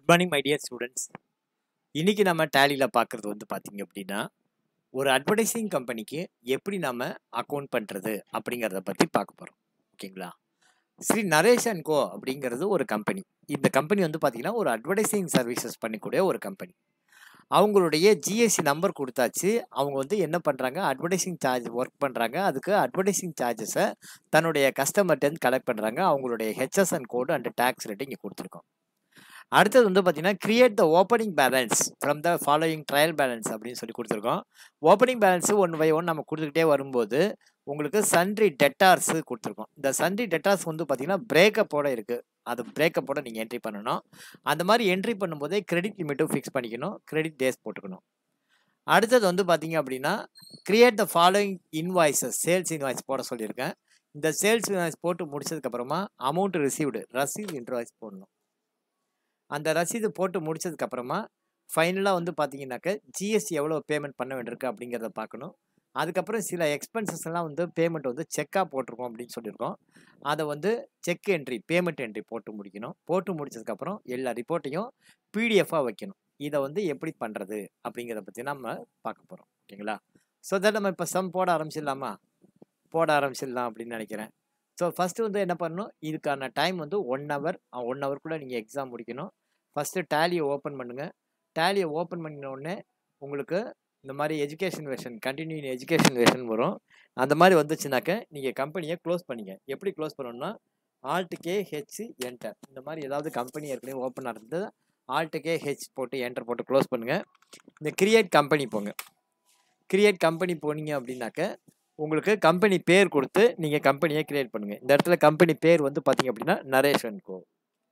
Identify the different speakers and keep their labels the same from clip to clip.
Speaker 1: good morning my dear students இன்னைக்கு நம்ம டேலியில் பார்க்குறது வந்து பார்த்தீங்க அப்படின்னா ஒரு அட்வர்டைசிங் கம்பெனிக்கு எப்படி நாம அக்கௌண்ட் பண்ணுறது அப்படிங்கிறத பற்றி பார்க்க போகிறோம் ஓகேங்களா ஸ்ரீ நரேஷ் அண்ட் கோ அப்படிங்கிறது ஒரு கம்பெனி இந்த கம்பெனி வந்து பார்த்தீங்கன்னா ஒரு அட்வர்டைசிங் சர்வீசஸ் பண்ணிக்கூடிய ஒரு கம்பெனி அவங்களுடைய ஜிஎஸ்சி நம்பர் கொடுத்தாச்சு அவங்க வந்து என்ன பண்ணுறாங்க அட்வர்டைசிங் சார்ஜ் ஒர்க் பண்ணுறாங்க அதுக்கு அட்வர்டைசிங் சார்ஜஸை தன்னுடைய கஸ்டமர்கிட்டேருந்து கலெக்ட் பண்ணுறாங்க அவங்களுடைய HSN code and tax rate இங்கே கொடுத்துருக்கோம் அடுத்தது வந்து பார்த்தீங்கன்னா create the opening balance from the following trial balance அப்படின்னு சொல்லி கொடுத்துருக்கோம் opening balance one by one நம்ம கொடுத்துக்கிட்டே வரும்போது உங்களுக்கு சன்ட்ரி டெட்டார்ஸ் கொடுத்துருக்கோம் இந்த சன்ட்ரி டெட்டார்ஸ் வந்து பார்த்தீங்கன்னா பிரேக்கப்போட இருக்குது அது பிரேக்கப்போட நீங்கள் என்ட்ரி பண்ணணும் அந்த மாதிரி என்ட்ரி பண்ணும்போதே கிரெடிட் லிமிட்டும் ஃபிக்ஸ் பண்ணிக்கணும் கிரெடிட் டேஸ் போட்டுக்கணும் அடுத்தது வந்து பார்த்தீங்க அப்படின்னா create the following invoices sales invoice போட சொல்லியிருக்கேன் இந்த சேல்ஸ் இன்வாய்ஸ் போட்டு முடிச்சதுக்கப்புறமா அமௌண்ட் ரிசீவ்டு ரசீவ் இன்வாய்ஸ் போடணும் அந்த ரசீது போட்டு முடிச்சதுக்கப்புறமா ஃபைனலாக வந்து பார்த்தீங்கன்னாக்க ஜிஎஸ்டி எவ்வளோ பேமெண்ட் பண்ண வேண்டியிருக்கு அப்படிங்கிறத பார்க்கணும் அதுக்கப்புறம் சில எக்ஸ்பென்சஸ் எல்லாம் வந்து பேமெண்ட் வந்து செக்காக போட்டிருக்கோம் அப்படின்னு சொல்லியிருக்கோம் அதை வந்து செக் என்ட்ரி பேமெண்ட் என்ட்ரி போட்டு முடிக்கணும் போட்டு முடிச்சதுக்கப்புறம் எல்லா ரிப்போர்ட்டையும் பிடிஎஃபாக வைக்கணும் இதை வந்து எப்படி பண்ணுறது அப்படிங்கிறத பற்றி நம்ம பார்க்க போகிறோம் ஓகேங்களா ஸோ தட் நம்ம இப்போ சம் போட ஆரம்பிச்சிடலாமா போட ஆரம்பிச்சிடலாம் அப்படின்னு நினைக்கிறேன் ஸோ ஃபஸ்ட்டு வந்து என்ன பண்ணணும் இதுக்கான டைம் வந்து ஒன் ஹவர் ஒன் ஹவருக்குள்ளே நீங்கள் எக்ஸாம் முடிக்கணும் ஃபஸ்ட்டு டேலியை ஓப்பன் பண்ணுங்கள் டேலியை ஓப்பன் பண்ணின உடனே உங்களுக்கு இந்த மாதிரி education version continue education version வரும் அந்த மாதிரி வந்துச்சுனாக்க நீங்கள் கம்பெனியை க்ளோஸ் பண்ணிங்க எப்படி க்ளோஸ் பண்ணணும்னா ஆல்ட் கே ஹெச் என்டர் இந்த மாதிரி ஏதாவது கம்பெனி ஏற்கனவே ஓப்பன் ஆகிறது ஆல்ட் கே ஹெச் போட்டு என்டர் போட்டு க்ளோஸ் பண்ணுங்கள் இந்த கிரியேட் கம்பெனி போங்க கிரியேட் கம்பெனி போனீங்க அப்படின்னாக்க உங்களுக்கு கம்பெனி பேர் கொடுத்து நீங்கள் கம்பெனியை கிரியேட் பண்ணுங்கள் இந்த இடத்துல கம்பெனி பேர் வந்து பார்த்தீங்க அப்படின்னா Naresh and Co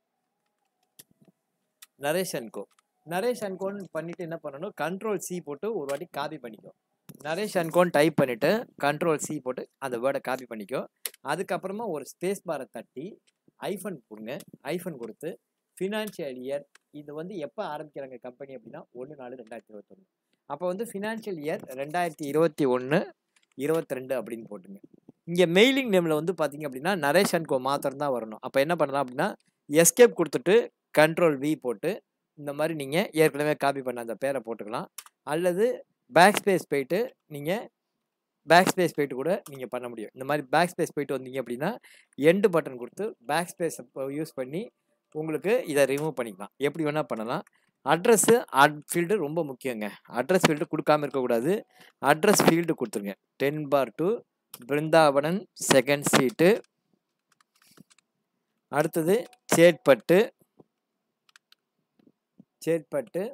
Speaker 1: Naresh and Co Naresh and கோன்னு பண்ணிட்டு என்ன பண்ணணும் கண்ட்ரோல் சி போட்டு ஒரு வாட்டி காப்பி பண்ணிக்கோ நரேஷ் அண்ட் கோன் டைப் பண்ணிவிட்டு கண்ட்ரோல் சி போட்டு அந்த வேர்டை காப்பி பண்ணிக்கோ அதுக்கப்புறமா ஒரு ஸ்பேஸ் பாரை தட்டி ஐஃபன் கொடுங்க ஐஃபன் கொடுத்து ஃபினான்ஷியல் இயர் இது வந்து எப்போ ஆரம்பிக்கிறாங்க கம்பெனி அப்படின்னா ஒன்று நாலு ரெண்டாயிரத்தி இருபத்தொன்று அப்போ வந்து ஃபினான்ஷியல் இயர் ரெண்டாயிரத்தி இருபத்தி ஒன்று இருபத்தி ரெண்டு அப்படின்னு போட்டுங்க இங்கே மெயிலிங் நேமில் வந்து பார்த்தீங்க அப்படின்னா நரேஷ் அண்ட் கோ மாத்திரம் தான் வரணும் அப்போ என்ன பண்ணலாம் அப்படின்னா எஸ்கேப் கொடுத்துட்டு கண்ட்ரோல் வி போட்டு இந்த மாதிரி நீங்கள் ஏற்கனவே காப்பி பண்ண அந்த பேரை போட்டுக்கலாம் அல்லது பேக் ஸ்பேஸ் போயிட்டு நீங்கள் பேக் ஸ்பேஸ் போயிட்டு கூட நீங்கள் பண்ண முடியும் இந்த மாதிரி பேக் ஸ்பேஸ் போயிட்டு வந்தீங்க அப்படின்னா எண்டு பட்டன் கொடுத்து பேக் ஸ்பேஸ் யூஸ் பண்ணி உங்களுக்கு இதை ரிமூவ் பண்ணிக்கலாம் எப்படி வேணால் பண்ணலாம் அட்ரஸ்ஸு அட் ஃபீல்டு ரொம்ப முக்கியங்க அட்ரஸ் ஃபீல்டு கொடுக்காம இருக்கக்கூடாது அட்ரஸ் ஃபீல்டு கொடுத்துருங்க ten bar two Brindavan second street அடுத்தது சேட்பட்டு சேட்பட்டு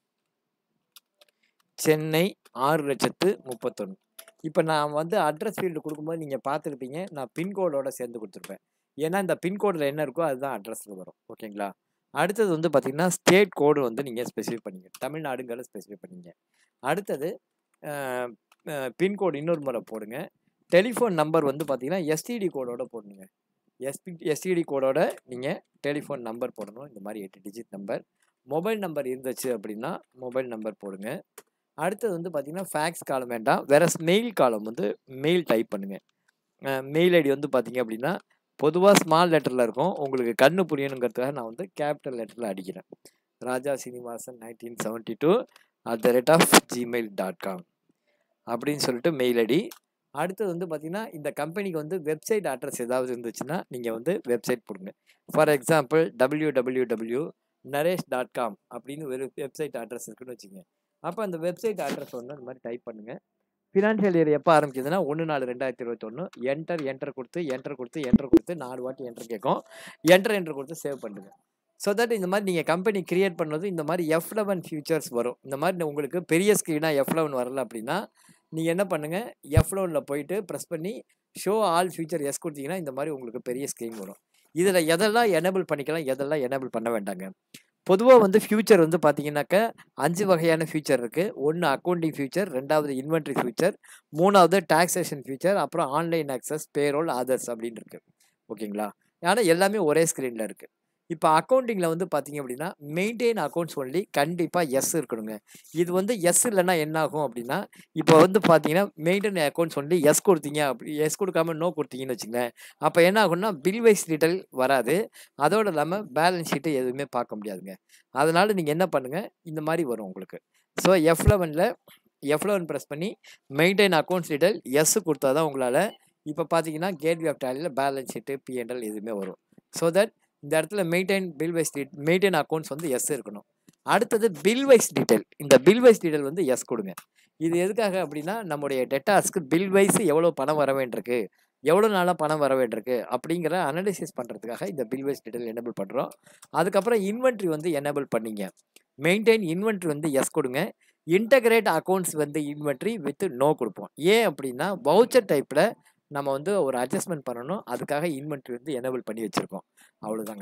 Speaker 1: சென்னை ஆறு லட்சத்து முப்பத்தொன்று இப்போ நான் வந்து அட்ரஸ் ஃபீல்டு கொடுக்கும்போது நீங்கள் பார்த்துருப்பீங்க நான் பின்கோடோட சேர்ந்து கொடுத்துருப்பேன் ஏன்னா இந்த பின்கோடில் என்ன இருக்கோ அதுதான் அட்ரஸில் வரும் ஓகேங்களா அடுத்தது வந்து பார்த்திங்கன்னா ஸ்டேட் கோடு வந்து நீங்கள் ஸ்பெசிஃபை பண்ணிங்க தமிழ்நாடுங்கிறத ஸ்பெசிஃபை பண்ணிங்க அடுத்தது பின்கோடு இன்னொரு முறை போடுங்க டெலிஃபோன் நம்பர் வந்து பார்த்தீங்கன்னா எஸ்டிடி கோடோட போடணுங்க எஸ்பி எஸ்டிடி கோடோட நீங்கள் டெலிஃபோன் நம்பர் போடணும் இந்த மாதிரி எட்டு டிஜிட் நம்பர் மொபைல் நம்பர் இருந்துச்சு அப்படின்னா மொபைல் நம்பர் போடுங்க அடுத்தது வந்து பார்த்திங்கன்னா ஃபேக்ஸ் காலம் வேண்டாம் வேறு மெயில் காலம் வந்து மெயில் டைப் பண்ணுங்கள் மெயில் ஐடி வந்து பார்த்தீங்க அப்படின்னா பொதுவாக ஸ்மால் லெட்டரில் இருக்கும் உங்களுக்கு கண்ணு புரியணுங்கிறதுக்காக நான் வந்து கேபிட்டல் லெட்டரில் அடிக்கிறேன் Raja Srinivasan nineteen seventy two at the rate of Gmail dot com அப்படின்னு சொல்லிட்டு மெயில் ஐடி அடுத்தது வந்து பார்த்திங்கன்னா இந்த கம்பெனிக்கு வந்து வெப்சைட் அட்ரஸ் ஏதாவது இருந்துச்சுன்னா நீங்கள் வந்து வெப்சைட் போடுங்க for example W W W Naresh dot com அப்படின்னு ஒரு வெப்சைட் அட்ரஸ் இருக்குன்னு வச்சுங்க அப்போ அந்த வெப்சைட் அட்ரஸ் ஒன்று அந்த மாதிரி டைப் பண்ணுங்கள் ஃபினான்ஷியல் இயர் எப்போ ஆரம்பிச்சதுன்னா ஒன்று நாலு ரெண்டாயிரத்தி இருபத்தொன்று என்டர் என்டர் கொடுத்து என்டர் கொடுத்து என்டர் கொடுத்து நாலு வாட்டி என்டர் கேட்கும் என்டர் என்டர் கொடுத்து சேவ் பண்ணுங்க ஸோ தட் இந்த மாதிரி நீங்கள் கம்பெனி கிரியேட் பண்ணது இந்த மாதிரி எஃப் லெவன் ஃபியூச்சர்ஸ் வரும் இந்த மாதிரி உங்களுக்கு பெரிய ஸ்க்ரீனாக எஃப் லெவன் வரல அப்படின்னா நீங்கள் என்ன பண்ணுங்கள் எஃப் லெவனில் போயிட்டு ப்ரெஸ் பண்ணி ஷோ ஆல் ஃபியூச்சர் எஸ் கொடுத்தீங்கன்னா இந்த மாதிரி உங்களுக்கு பெரிய ஸ்க்ரீன் வரும் இதில் எதெல்லாம் எனேபிள் பண்ணிக்கலாம் எதெல்லாம் எனேபிள் பண்ண வேண்டாங்க பொதுவாக வந்து ஃபியூச்சர் வந்து பார்த்தீங்கன்னாக்க அஞ்சு வகையான ஃபியூச்சர் இருக்குது ஒன்று அக்கௌண்டிங் ஃபியூச்சர் ரெண்டாவது இன்வென்ட்ரி ஃபியூச்சர் மூணாவது டாக்ஸேஷன் ஃபியூச்சர் அப்புறம் ஆன்லைன் ஆக்சஸ் பேரோல் அதர்ஸ் அப்படின்னு இருக்குது ஓகேங்களா ஆனால் எல்லாமே ஒரே ஸ்க்ரீனில் இருக்குது இப்போ அக்கவுண்டிங்கில் வந்து பார்த்தீங்க அப்படின்னா மெயின்டைன் அக்கௌண்ட்ஸ் ஒன்லி கண்டிப்பாக எஸ் இருக்கணுங்க இது வந்து எஸ் இல்லைன்னா என்ன ஆகும் அப்படின்னா இப்போ வந்து பார்த்தீங்கன்னா மெயின்டைன் அக்கௌண்ட்ஸ் ஒன்லி எஸ் கொடுத்தீங்க அப்படி எஸ் கொடுக்காம நோ கொடுத்தீங்கன்னு வச்சுங்களேன் அப்போ என்ன ஆகும்னா பில் வைஸ் டீட்டெயில் வராது அதோடு இல்லாமல் பேலன்ஸ் ஷீட்டு எதுவுமே பார்க்க முடியாதுங்க அதனால் நீங்கள் என்ன பண்ணுங்கள் இந்த மாதிரி வரும் உங்களுக்கு ஸோ எஃப் லெவனில் எஃப் லெவன் ப்ரெஸ் பண்ணி மெயின்டைன் அக்கௌண்ட்ஸ் டீட்டெயில் எஸ் கொடுத்தா தான் உங்களால் இப்போ பார்த்தீங்கன்னா கேட்வே ஆஃப் டேலியில் பேலன்ஸ் ஷீட்டு பிஎன்எல் எதுவுமே வரும் ஸோ தட் இந்த இடத்துல maintain bill wise detail maintain accounts வந்து எஸ் இருக்கணும் அடுத்தது பில் வைஸ் டீட்டெயில் இந்த பில் வைஸ் டீட்டெயில் வந்து எஸ் கொடுங்க இது எதுக்காக அப்படின்னா நம்முடைய டெட்டாஸ்க்கு பில் வைஸ் எவ்வளோ பணம் வர வேண்டியிருக்கு எவ்வளோ நாளாக பணம் வர வேண்டியிருக்கு அப்படிங்கிற அனலிசிஸ் பண்ணுறதுக்காக இந்த பில் வைஸ் டீட்டெயில் எனேபிள் பண்ணுறோம் அதுக்கப்புறம் இன்வென்ட்ரி வந்து எனேபிள் பண்ணிங்க மெயின்டைன் இன்வென்ட்ரி வந்து எஸ் கொடுங்க இன்டகிரேட் அக்கௌண்ட்ஸ் வந்து இன்வென்ட்ரி வித் நோ கொடுப்போம் ஏன் அப்படின்னா வவுச்சர் டைப்பில் நம்ம வந்து ஒரு அட்ஜஸ்ட்மெண்ட் பண்ணணும் அதுக்காக இன்வென்ட்ரி வந்து எனேபிள் பண்ணி வச்சுருக்கோம் அவ்வளோதாங்க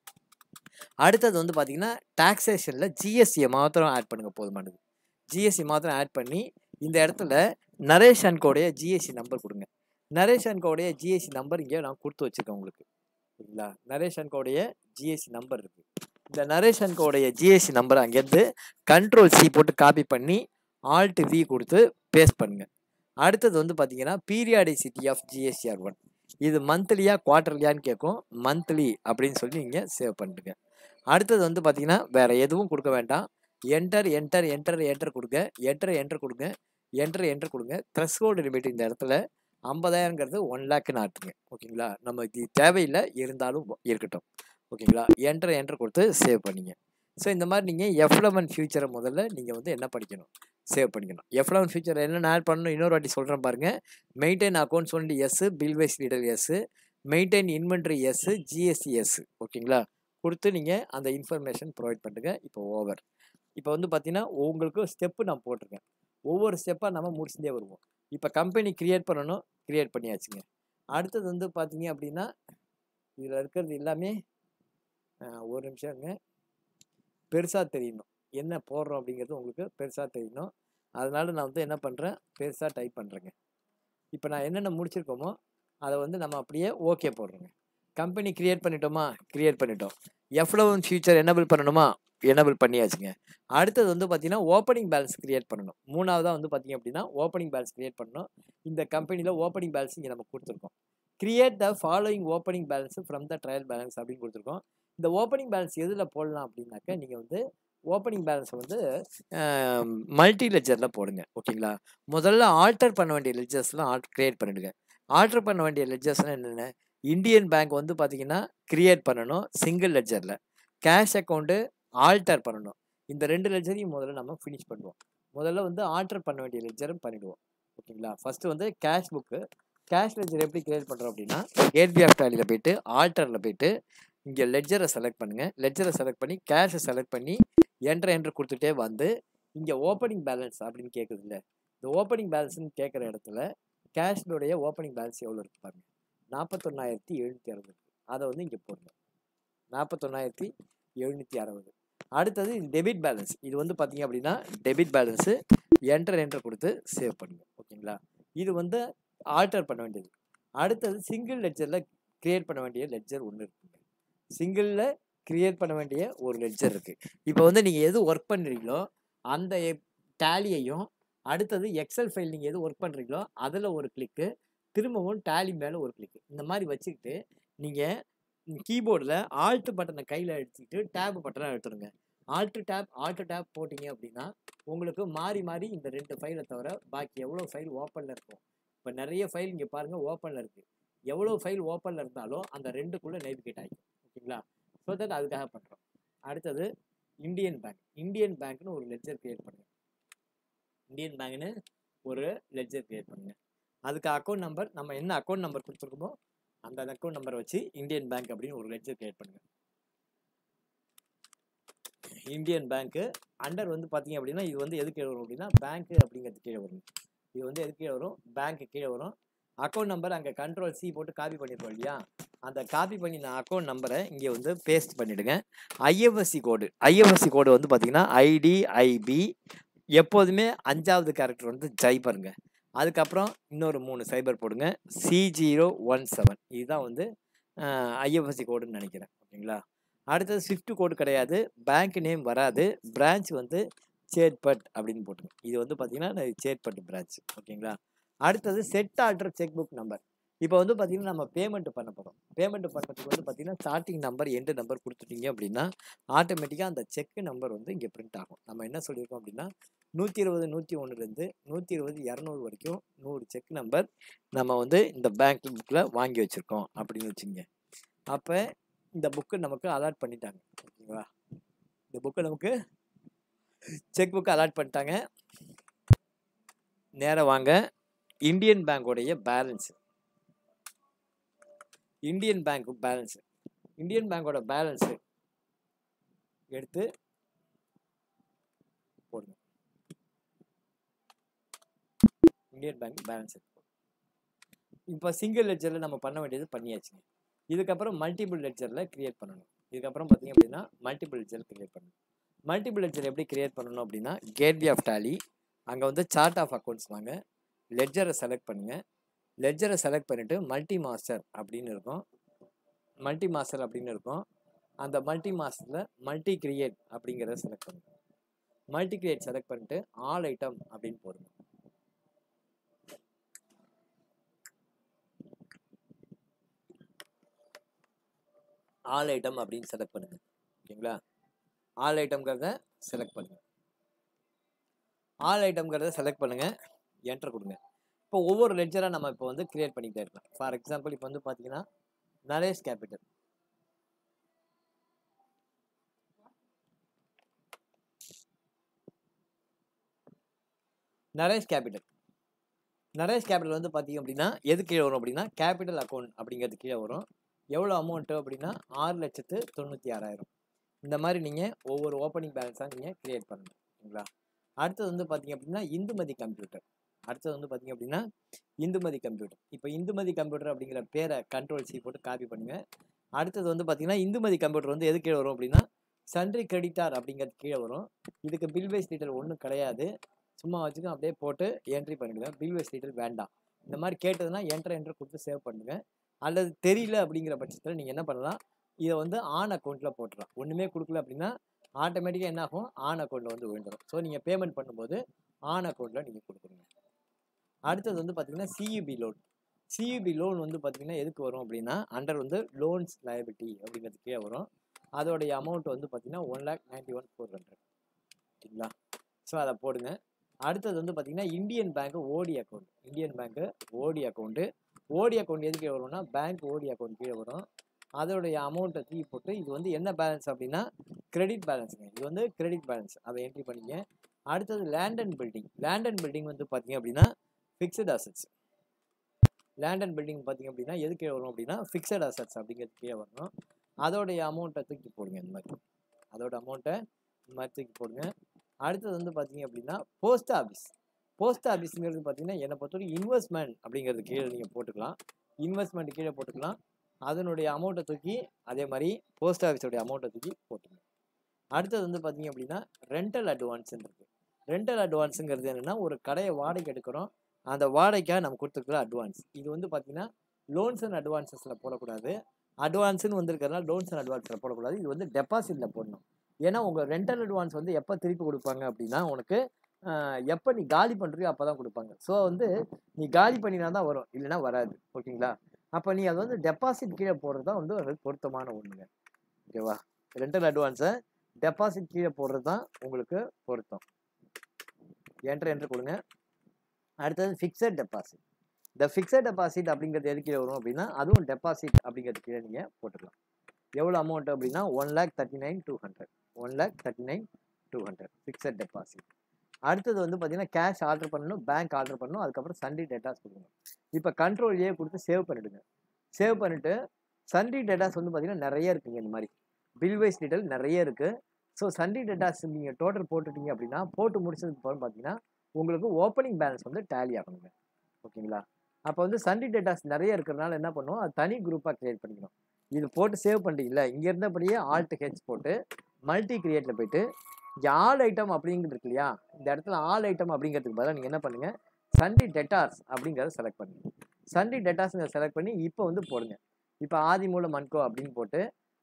Speaker 1: அடுத்தது வந்து பார்த்தீங்கன்னா டாக்ஸேஷனில் ஜிஎஸ்டியை மாத்திரம் ஆட் பண்ணுங்க போதுமானது ஜிஎஸ்டி மாத்திரம் ஆட் பண்ணி இந்த இடத்துல நரேஷ் அண்ட் கோடைய ஜிஎஸ்டி நம்பர் கொடுங்க நரேஷ் அண்ட் கோடைய ஜிஎஸ்டி நம்பர் இங்கே நான் கொடுத்து வச்சுருக்கேன் உங்களுக்கு சரிங்களா நரேஷ் அண்ட் கோடைய ஜிஎஸ்டி நம்பர் இருக்குது இந்த நரேஷ் அண்ட் கோடைய ஜிஎஸ்டி நம்பர் அங்கேருந்து கண்ட்ரோல் சி போட்டு காப்பி பண்ணி ஆல்ட் வி கொடுத்து பேஸ்ட் பண்ணுங்க அடுத்தது வந்து பார்த்தீங்கன்னா பீரியாடிசிட்டி ஆஃப் ஜிஎஸ்டிஆர் ஒன் இது மந்த்லியா குவார்டர்லியான்னு கேட்கும் மந்த்லி அப்படின்னு சொல்லி நீங்கள் சேவ் பண்ணிட்டுங்க அடுத்தது வந்து பார்த்தீங்கன்னா வேறு எதுவும் கொடுக்க வேண்டாம் என்டர் என்டர் என்டர் என்டர் கொடுங்க என்டர் என்டர் கொடுங்க என்டர் என்டர் கொடுங்க த்ரெஷ்ஹோல்டு லிமிட் இந்த இடத்துல ஐம்பதாயிரங்கிறது ஒன் லேக்குன்னு ஆட்டுங்க ஓகேங்களா நம்ம இது தேவையில்லை இருந்தாலும் இருக்கட்டும் ஓகேங்களா என்டர் என்டர் கொடுத்து சேவ் பண்ணிங்க ஸோ இந்த மாதிரி நீங்கள் எஃப் லெவன் ஃபியூச்சரை முதல்ல நீங்கள் வந்து என்ன படிக்கணும் சேவ் பண்ணிக்கணும் எஃப் லெவன் ஃபியூச்சர் என்னென்ன ஆட் பண்ணணும் இன்னொரு வாட்டி சொல்கிறேன் பாருங்கள் maintain accounts only yes bill wise ledger yes maintain inventory yes GST yes ஓகேங்களா கொடுத்து நீங்கள் அந்த இன்ஃபர்மேஷன் ப்ரொவைட் பண்ணுங்க இப்போ ஓவர் இப்போ வந்து பார்த்தீங்கன்னா உங்களுக்கு ஸ்டெப்பு நான் போட்டிருக்கேன் ஒவ்வொரு ஸ்டெப்பாக நம்ம முடிச்சுட்டே வருவோம் இப்போ கம்பெனி க்ரியேட் பண்ணணும் க்ரியேட் பண்ணியாச்சுங்க அடுத்தது வந்து பார்த்தீங்க அப்படின்னா இதில் இருக்கிறது எல்லாமே அஹ், ஒரு நிமிஷம் இருங்க பெருசாக தெரியணும் என்ன போடுறோம் அப்படிங்கிறது உங்களுக்கு பெருசாக தெரியணும் அதனால நான் வந்து என்ன பண்ணுறேன் பெருசாக டைப் பண்ணுறேங்க இப்போ நான் என்னென்ன முடிச்சிருக்கோமோ அதை வந்து நம்ம அப்படியே ஓகே போடுறோங்க கம்பெனி க்ரியேட் பண்ணிட்டோமா க்ரியேட் பண்ணிட்டோம் எஃப்லவன் ஃபியூச்சர் எனபிள் பண்ணணுமா எனபிள் பண்ணியாச்சுங்க அடுத்தது வந்து பார்த்தீங்கன்னா ஓப்பனிங் பேலன்ஸ் க்ரியேட் பண்ணணும் மூணாவதாக வந்து பார்த்தீங்க அப்படின்னா ஓப்பனிங் பேலன்ஸ் க்ரியேட் பண்ணணும் இந்த கம்பெனியில் ஓப்பனிங் பேலன்ஸ் இங்கே நம்ம கொடுத்துருக்கோம் create the following opening balance from the trial balance அப்படின்னு கொடுத்துருக்கோம் இந்த ஓப்பனிங் பேலன்ஸ் எதில் போடலாம் அப்படின்னாக்கா நீங்கள் வந்து ஓப்பனிங் பேலன்ஸை வந்து மல்டி லெஜரில் போடுங்க ஓகேங்களா முதல்ல ஆல்டர் பண்ண வேண்டிய லெஜர்ஸ்லாம் ஆல்ட் க்ரியேட் பண்ணிடுங்க ஆல்டர் பண்ண வேண்டிய லெஜர்ஸ்லாம் என்னென்ன இந்தியன் பேங்க் வந்து பார்த்தீங்கன்னா க்ரியேட் பண்ணணும் சிங்கிள் லெஜரில் கேஷ் அக்கௌண்ட்டு ஆல்டர் பண்ணணும் இந்த ரெண்டு லெஜரையும் முதல்ல நம்ம ஃபினிஷ் பண்ணுவோம் முதல்ல வந்து ஆல்டர் பண்ண வேண்டிய லெஜரும் பண்ணிடுவோம் ஓகேங்களா ஃபஸ்ட்டு வந்து கேஷ் புக்கு கேஷ் லெஜர் எப்படி கிரியேட் பண்ணுறோம் அப்படின்னா கேட்பி ஆஃப் டேலியில் போயிட்டு ஆல்டரில் போயிட்டு இங்கே லெஜரை செலக்ட் பண்ணுங்கள் லெஜரை செலக்ட் பண்ணி கேஷை செலக்ட் பண்ணி என்ட்ரு என்ட்ரு கொடுத்துட்டே வந்து இங்கே ஓப்பனிங் பேலன்ஸ் அப்படின்னு கேட்குது இல்லை இந்த ஓப்பனிங் பேலன்ஸ்னு கேட்குற இடத்துல கேஷ்னுடைய ஓப்பனிங் பேலன்ஸ் எவ்வளோ இருக்கு பாருங்க நாற்பத்தொன்னாயிரத்தி எழுநூற்றி அறுபது அதை வந்து இங்கே போடுங்க நாற்பத்தொன்னாயிரத்தி எழுநூற்றி அறுபது அடுத்தது டெபிட் பேலன்ஸ் இது வந்து பார்த்தீங்க அப்படின்னா டெபிட் பேலன்ஸு என்டர் என்டர் கொடுத்து சேவ் பண்ணுங்க ஓகேங்களா இது வந்து ஆல்டர் பண்ண வேண்டியது அடுத்தது சிங்கிள் லெட்ஜரில் கிரியேட் பண்ண வேண்டிய லெட்ஜர் ஒன்று இருக்குங்க சிங்கிளில் கிரியேட் பண்ண வேண்டிய ஒரு லெட்ஜர் இருக்குது இப்போ வந்து நீங்கள் எது ஒர்க் பண்ணுறீங்களோ அந்த டேலியையும் அடுத்தது எக்ஸல் ஃபைல் நீங்கள் எது ஒர்க் பண்ணுறீங்களோ அதில் ஒரு கிளிக்கு திரும்பவும் டேலி மேலே ஒரு கிளிக்கு இந்த மாதிரி வச்சுக்கிட்டு நீங்கள் கீபோர்டில் ஆல்ட் பட்டனை கையில் எடுத்துக்கிட்டு டேப் பட்டனை எடுத்துருங்க ஆல்ட் டேப் ஆல்ட் டேப் போட்டிங்க அப்படின்னா உங்களுக்கு மாறி மாறி இந்த ரெண்டு ஃபைலை தவிர பாக்கி எவ்வளோ ஃபைல் ஓப்பனில் இருக்கும் இப்போ நிறைய ஃபைல் இங்கே பாருங்கள் ஓப்பனில் இருக்குது எவ்வளோ ஃபைல் ஓப்பனில் இருந்தாலும் அந்த ரெண்டுக்குள்ளே நேவிகேட் ஆகிக்கும் ஓகேங்களா ஸோ தட் அதுக்காக பண்ணுறோம் அடுத்தது இந்தியன் பேங்க் இந்தியன் பேங்க்னு ஒரு லெட்ஜர் கிரியேட் பண்ணுங்கள் இந்தியன் பேங்க்னு ஒரு லெட்ஜர் கிரியேட் பண்ணுங்க அதுக்கு அக்கௌண்ட் நம்பர் நம்ம என்ன அக்கௌண்ட் நம்பர் கொடுத்துருக்கோமோ அந்த அக்கௌண்ட் நம்பரை வச்சு இந்தியன் பேங்க் அப்படின்னு ஒரு லெட்ஜர் கிரியேட் பண்ணுங்க இந்தியன் பேங்க்கு அண்டர் வந்து பார்த்தீங்க அப்படின்னா இது வந்து எது கீழே வரும் அப்படின்னா பேங்க் அப்படிங்கிறது கீழே வரும் இது வந்து எது கீழே வரும் பேங்க் கீழே வரும் அக்கௌண்ட் நம்பர் அங்கே கண்ட்ரோல் சி போட்டு காப்பி பண்ணிருக்கோம் இல்லையா அந்த காப்பி பண்ணின அக்கௌண்ட் நம்பரை இங்கே வந்து பேஸ்ட் பண்ணிவிடுங்க ஐஎஃப்எஸ்சி கோடு ஐஎஃப்எஸ்சி கோடு வந்து பார்த்தீங்கன்னா ஐடி ஐபி எப்போதுமே அஞ்சாவது கேரக்டர் வந்து ஜை பாருங்க அதுக்கப்புறம் இன்னொரு மூணு சைபர் போடுங்க சி ஜீரோ ஒன் செவன் இதுதான் வந்து ஐஎஃப்எஸ்சி கோடுன்னு நினைக்கிறேன் ஓகேங்களா அடுத்தது ஸ்விஃப்ட் கோடு கிடையாது பேங்க் நேம் வராது பிரான்ச் வந்து சேட்பட் அப்படின்னு போட்டுங்க இது வந்து பார்த்தீங்கன்னா சேட்பட் பிரான்ச் ஓகேங்களா அடுத்தது set order cheque book number இப்போ வந்து பார்த்தீங்கன்னா நம்ம பேமெண்ட் பண்ண போகிறோம் பேமெண்ட் பண்ணுறதுக்கு வந்து பார்த்தீங்கன்னா ஸ்டார்டிங் நம்பர் எண்டு நம்பர் கொடுத்துட்டீங்க அப்படின்னா ஆட்டோமேட்டிக்காக அந்த செக் நம்பர் வந்து இங்கே பிரிண்ட் ஆகும் நம்ம என்ன சொல்லியிருக்கோம் அப்படின்னா நூற்றி இருபது நூற்றி ஒன்றுலேருந்து நூற்றி இருபது இரநூறு வரைக்கும் நூறு செக் நம்பர் நம்ம வந்து இந்த பேங்க் புக்கில் வாங்கி வச்சுருக்கோம் அப்படின்னு வச்சுங்க அப்போ இந்த புக்கு நமக்கு அலாட் பண்ணிட்டாங்க ஓகேங்களா இந்த புக்கு நமக்கு செக் புக்கு அலாட் பண்ணிட்டாங்க நேராக வாங்க இந்தியன் பேங்கோடைய balance Indian bank balance Indian பேங்கோட பேலன்ஸு எடுத்து போடுங்க இந்தியன் பேங்க் பேலன்ஸ் இப்போ சிங்கிள் லெட்ஜரில் நம்ம பண்ண வேண்டியது பண்ணியாச்சுங்க இதுக்கப்புறம் மல்டிபிள் லெட்ஜரில் கிரியேட் பண்ணணும் இதுக்கப்புறம் பார்த்தீங்க அப்படின்னா மல்டிபிள் லெட்ஜர் கிரியேட் பண்ணணும் மல்டிபிள் லெட்ஜர் எப்படி கிரியேட் பண்ணணும் அப்படின்னா கேட்வே ஆஃப் டாலி அங்கே வந்து சார்ட் ஆஃப் அக்கௌண்ட்ஸ் வாங்க லெட்ஜரை செலக்ட் பண்ணுங்கள் லெட்ஜரை செலக்ட் பண்ணிவிட்டு மல்டி மாஸ்டர் அப்படின்னு இருக்கும் மல்டி மாஸ்டர் அப்படின்னு இருக்கும் அந்த மல்டி மாஸ்டரில் மல்டி கிரியேட் அப்படிங்கிறத செலக்ட் பண்ணுங்க மல்டி கிரியேட் செலக்ட் பண்ணிட்டு ஆல் ஐட்டம் அப்படின்னு போடுங்க ஆல் ஐட்டம் அப்படின்னு செலக்ட் பண்ணுங்க ஓகேங்களா ஆல் ஐட்டம்ங்கிறத செலக்ட் பண்ணுங்க ஆல் ஐட்டம்ங்கிறத செலக்ட் பண்ணுங்க என்டர் கொடுங்க இப்போ ஒவ்வொரு லெட்ஜராக நம்ம இப்போ வந்து கிரியேட் பண்ணிக்கிட்டே இருக்கலாம் ஃபார் எக்ஸாம்பிள் இப்போ வந்து பார்த்தீங்கன்னா Naresh capital Naresh capital Naresh capital வந்து பார்த்தீங்க அப்படின்னா எது கீழே வரும் அப்படின்னா கேபிட்டல் அக்கௌண்ட் அப்படிங்கிறது கீழே வரும் எவ்வளோ அமௌண்ட்டு அப்படின்னா ஆறு லட்சத்து தொண்ணூற்றி ஆறாயிரம் இந்த மாதிரி நீங்கள் ஒவ்வொரு ஓப்பனிங் பேலன்ஸாக நீங்கள் கிரியேட் பண்ணணும் ஓகேங்களா அடுத்தது வந்து பார்த்தீங்க அப்படின்னா இந்துமதி கம்ப்யூட்டர் அடுத்தது வந்து பார்த்தீங்க அப்படின்னா இந்துமதி கம்ப்யூட்டர் இப்போ இந்துமதி கம்ப்யூட்டர் அப்படிங்கிற பேரை கண்ட்ரோல் சி போட்டு காப்பி பண்ணுங்கள் அடுத்தது வந்து பார்த்தீங்கன்னா இந்துமதி கம்ப்யூட்டர் வந்து எது கீழே வரும் அப்படின்னா சன்ட்ரி கிரெடிட்டார் அப்படிங்கிறது கீழே வரும் இதுக்கு பில் வைஸ் டீட்டெயில் ஒன்றும் கிடையாது சும்மா வச்சுக்க அப்படியே போட்டு என்ட்ரி பண்ணிடுங்க பில் வைஸ் டீட்டெயில் வேண்டாம் இந்த மாதிரி கேட்டதுன்னா என்ட்ரு என்ட்ரு கொடுத்து சேவ் பண்ணுங்க அல்லது தெரியல அப்படிங்கிற பட்சத்தில் நீங்கள் என்ன பண்ணலாம் இதை வந்து ஆன் அக்கௌண்ட்டில் போட்டுடலாம் ஒன்றுமே கொடுக்கல அப்படின்னா ஆட்டோமேட்டிக்காக என்ன ஆகும் ஆன் அக்கௌண்ட்டில் வந்து விழுந்துடும் ஸோ நீங்கள் பேமெண்ட் பண்ணும்போது ஆன் அக்கௌண்ட்டில் நீங்கள் கொடுக்குறீங்க அடுத்தது வந்து பார்த்தீங்கன்னா சியூபி லோன் சியூபி லோன் வந்து பார்த்தீங்கன்னா எதுக்கு வரும் அப்படின்னா அண்டர் வந்து லோன்ஸ் லயபிலிட்டி அப்படிங்கிறது கீழே வரும் அதோடைய அமௌண்ட் வந்து பார்த்தீங்கன்னா one lakh ninety one four hundred சரிங்களா ஸோ அதை போடுங்க அடுத்தது வந்து பார்த்தீங்கன்னா Indian bank OD account Indian பேங்க்கு ஓடி அக்கௌண்ட்டு ஓடி அக்கௌண்ட் எதுக்கு வரும்னா பேங்க் ஓடி அக்கௌண்ட் கீழே வரும் அதோடைய அமௌண்ட்டை தூக்கி போட்டு இது வந்து என்ன பேலன்ஸ் அப்படின்னா கிரெடிட் பேலன்ஸுங்க இது வந்து கிரெடிட் பேலன்ஸ் அதை என்ட்ரி பண்ணிங்க அடுத்தது land and building land and building வந்து பார்த்தீங்க அப்படின்னா fixed assets land and building பார்த்தீங்க அப்படின்னா எது கீழே வரும் அப்படின்னா ஃபிக்ஸட் அசட்ஸ் அப்படிங்கிறது கீழே வரணும் அதோடைய அமௌண்ட்டை தூக்கி போடுங்க இந்த மாதிரி அதோட அமௌண்ட்டை இந்த மாதிரி தூக்கி போடுங்க அடுத்தது வந்து பார்த்தீங்க அப்படின்னா போஸ்ட் ஆஃபீஸ் போஸ்ட் ஆஃபீஸுங்கிறது பார்த்தீங்கன்னா என்னை பொறுத்தவரைக்கும் இன்வெஸ்ட்மெண்ட் அப்படிங்கிறது கீழே நீங்கள் போட்டுக்கலாம் இன்வெஸ்ட்மெண்ட் கீழே போட்டுக்கலாம் அதனுடைய அமௌண்ட்டை தூக்கி அதே மாதிரி போஸ்ட் ஆஃபீஸோடைய அமௌண்ட்டை தூக்கி போட்டுங்க அடுத்தது வந்து பார்த்தீங்க அப்படின்னா ரெண்டல் அட்வான்ஸ் இருக்குது ரெண்டல் அட்வான்ஸுங்கிறது என்னென்னா ஒரு கடையை வாடகை எடுக்கிறோம் அந்த வாடகைக்காக நம்ம கொடுத்துருக்குற அட்வான்ஸ் இது வந்து பார்த்தீங்கன்னா லோன்ஸ் அண்ட் அட்வான்சஸில் போடக்கூடாது அட்வான்ஸ்னு வந்திருக்கிறதுனால லோன்ஸ் அண்ட் அட்வான்ஸில் போடக்கூடாது இது வந்து டெபாசிட்டில் போடணும் ஏன்னா உங்கள் ரெண்டல் அட்வான்ஸ் வந்து எப்போ திருப்பி கொடுப்பாங்க அப்படின்னா உனக்கு எப்போ நீ காலி பண்ணுறியோ அப்போ தான் கொடுப்பாங்க ஸோ வந்து நீ காலி பண்ணினா தான் வரும் இல்லைன்னா வராது ஓகேங்களா அப்போ நீ அது வந்து டெபாசிட் கீழே போடுறது தான் வந்து ஒரு பொருத்தமான ஒன்றுங்க ஓகேவா ரெண்டல் அட்வான்ஸை டெபாசிட் கீழே போடுறது தான் உங்களுக்கு பொருத்தம் என்ட்ரு என்ட்ரு கொடுங்க அடுத்தது ஃபிக்ஸட் டெபாசிட் இந்த ஃபிக்ஸட் டெபாசிட் அப்படிங்கிறது எது கீழே வரும் அப்படின்னா அதுவும் டெபாசிட் அப்படிங்கிறது கீழே நீங்கள் போட்டுக்கலாம் எவ்வளோ அமௌண்ட் அப்படின்னா one lakh thirty nine two hundred one lakh thirty nine two hundred fixed deposit அடுத்தது வந்து பார்த்தீங்கன்னா கேஷ் ஆர்டர் பண்ணணும் பேங்க் ஆர்டர் பண்ணணும் அதுக்கப்புறம் சண்டே டேட்டாஸ் கொடுக்கணும் இப்போ கண்ட்ரோல் ஏ கொடுத்து சேவ் பண்ணிவிடுங்க சேவ் பண்ணிவிட்டு சண்டே டேட்டாஸ் வந்து பார்த்தீங்கன்னா நிறைய இருக்குங்க இந்த மாதிரி பில் வைஸ் டீட்டெயில் நிறைய இருக்குது ஸோ சண்டே டேட்டாஸ் நீங்கள் டோட்டல் போட்டுட்டீங்க அப்படின்னா போட்டு முடிச்சதுக்கு அப்புறம் பார்த்தீங்கன்னா உங்களுக்கு ஓப்பனிங் பேலன்ஸ் வந்து டேலி ஆகணுங்க ஓகேங்களா அப்போ வந்து சண்டே டேட்டாஸ் நிறைய இருக்கிறதுனால என்ன பண்ணுவோம் அது தனி குரூப்பாக க்ரியேட் பண்ணிக்கணும் இது போட்டு சேவ் பண்ணிட்டீங்களா இங்கே இருந்தபடியே ஆல்ட் ஹெச் போட்டு மல்டி கிரியேட்டில் போயிட்டு இங்கே ஆல் ஐட்டம் அப்படிங்கிறது இருக்கு இல்லையா இந்த இடத்துல ஆல் ஐட்டம் அப்படிங்கிறதுக்கு பதிலாக நீங்கள் என்ன பண்ணுங்கள் சண்டே டெட்டார்ஸ் அப்படிங்கிறத செலக்ட் பண்ணுங்க சண்டே டெட்டார்ஸுங்க செலக்ட் பண்ணி இப்போ வந்து போடுங்க இப்போ ஆதி மூலம் மன்கோ அப்படின்னு போட்டு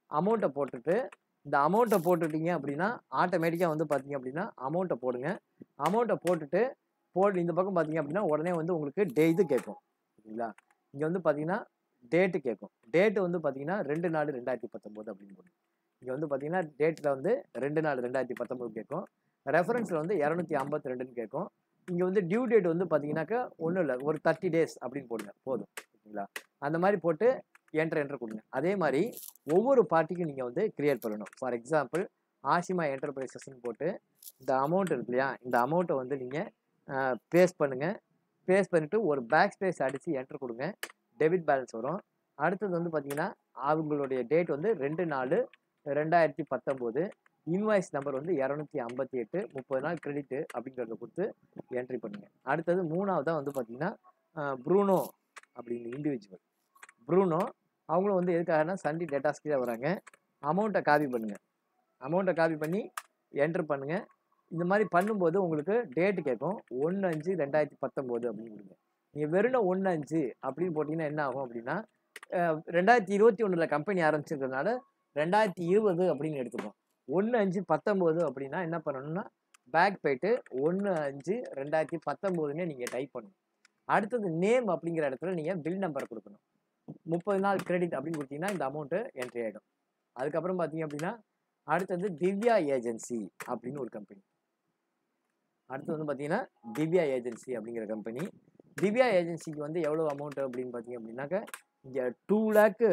Speaker 1: அமௌண்ட்டை போட்டுட்டு இந்த அமௌண்ட்டை போட்டுட்டீங்க அப்படின்னா ஆட்டோமேட்டிக்காக வந்து பார்த்தீங்க அப்படின்னா அமௌண்ட்டை போடுங்க அமௌண்ட்டை போட்டுட்டு போட்டு இந்த பக்கம் பார்த்தீங்க அப்படின்னா உடனே வந்து உங்களுக்கு டே இது கேட்கும் சரிங்களா இங்கே வந்து பார்த்தீங்கன்னா டேட்டு கேட்கும் டேட்டு வந்து பார்த்தீங்கன்னா ரெண்டு நாலு ரெண்டாயிரத்தி பத்தொம்போது அப்படின்னு போடும் இங்கே வந்து பார்த்தீங்கன்னா டேட்டில் வந்து ரெண்டு நாலு ரெண்டாயிரத்தி பத்தொம்போது கேட்கும் ரெஃபரன்ஸில் வந்து இரநூத்தி ஐம்பத்தி ரெண்டுன்னு கேட்கும் இங்கே வந்து டியூ டேட் வந்து பார்த்தீங்கன்னாக்கா ஒன்றும் இல்லை ஒரு தேர்ட்டி டேஸ் அப்படின்னு போடுங்க போதும் ஓகேங்களா அந்த மாதிரி போட்டு என்ட்ரு என்ட்ரு கொடுங்க அதே மாதிரி ஒவ்வொரு பார்ட்டிக்கும் நீங்கள் வந்து கிரியேட் பண்ணணும் ஃபார் எக்ஸாம்பிள் ஆசிமா என்டர்பிரைசஸ்ன்னு போட்டு இந்த அமௌண்ட் இருக்கு இல்லையா இந்த அமௌண்ட்டை வந்து நீங்கள் பேஸ் பண்ணுங்கள் பேஸ் பண்ணிவிட்டு ஒரு பேக் ஸ்பேஸ் அடித்து என்ட்ரு கொடுங்க டெபிட் பேலன்ஸ் வரும் அடுத்தது வந்து பார்த்தீங்கன்னா அவங்களுடைய டேட் வந்து ரெண்டு நாலு ரெண்டாயிரத்தி பத்தொம்போது இன்வாய்ஸ் நம்பர் வந்து இரநூத்தி ஐம்பத்தி எட்டு முப்பது நாள் கிரெடிட்டு அப்படிங்கிறத கொடுத்து என்ட்ரி பண்ணுங்கள் அடுத்தது மூணாவதாக வந்து பார்த்தீங்கன்னா ப்ரூனோ அப்படிங்கிற இண்டிவிஜுவல் ப்ரூனோ அவங்களும் வந்து எதுக்காகனா சண்டி டேட்டாஸ் கீழே வராங்க அமௌண்ட்டை காப்பி பண்ணுங்கள் அமௌண்ட்டை காப்பி பண்ணி என்ட்ரு பண்ணுங்கள் இந்த மாதிரி பண்ணும்போது உங்களுக்கு டேட்டு கேட்கும் ஒன்று அஞ்சு ரெண்டாயிரத்தி பத்தொம்போது அப்படின்னு கொடுங்க நீங்கள் வெறும் ஒன்று அஞ்சு அப்படின்னு போட்டிங்கன்னா என்ன ஆகும் அப்படின்னா அஹ், ரெண்டாயிரத்தி இருபத்தி ஒன்றில் கம்பெனி ஆரம்பிச்சிருக்கிறதுனால ரெண்டாயிரத்தி இருபது அப்படின்னு எடுத்துப்போம் ஒன்று அஞ்சு பத்தொம்போது அப்படின்னா என்ன பண்ணணும்னா பேக் போயிட்டு ஒன்று அஞ்சு ரெண்டாயிரத்தி பத்தொம்போதுன்னு நீங்கள் டைப் பண்ணணும் அடுத்தது நேம் அப்படிங்கிற இடத்துல நீங்கள் பில் நம்பர் கொடுக்கணும் முப்பது நாள் கிரெடிட் அப்படின்னு கொடுத்தீங்கன்னா இந்த அமௌண்ட்டு என்ட்ரி ஆகிடும் அதுக்கப்புறம் பார்த்தீங்க அப்படின்னா அடுத்தது திவ்யா ஏஜென்சி அப்படின்னு ஒரு கம்பெனி அடுத்து வந்து பார்த்தீங்கன்னா திவ்யா ஏஜென்சி அப்படிங்கிற கம்பெனி திவ்யா ஏஜென்சிக்கு வந்து எவ்வளோ அமௌண்ட் அப்படின்னு பார்த்தீங்க அப்படின்னாக்கா இங்கே two lakh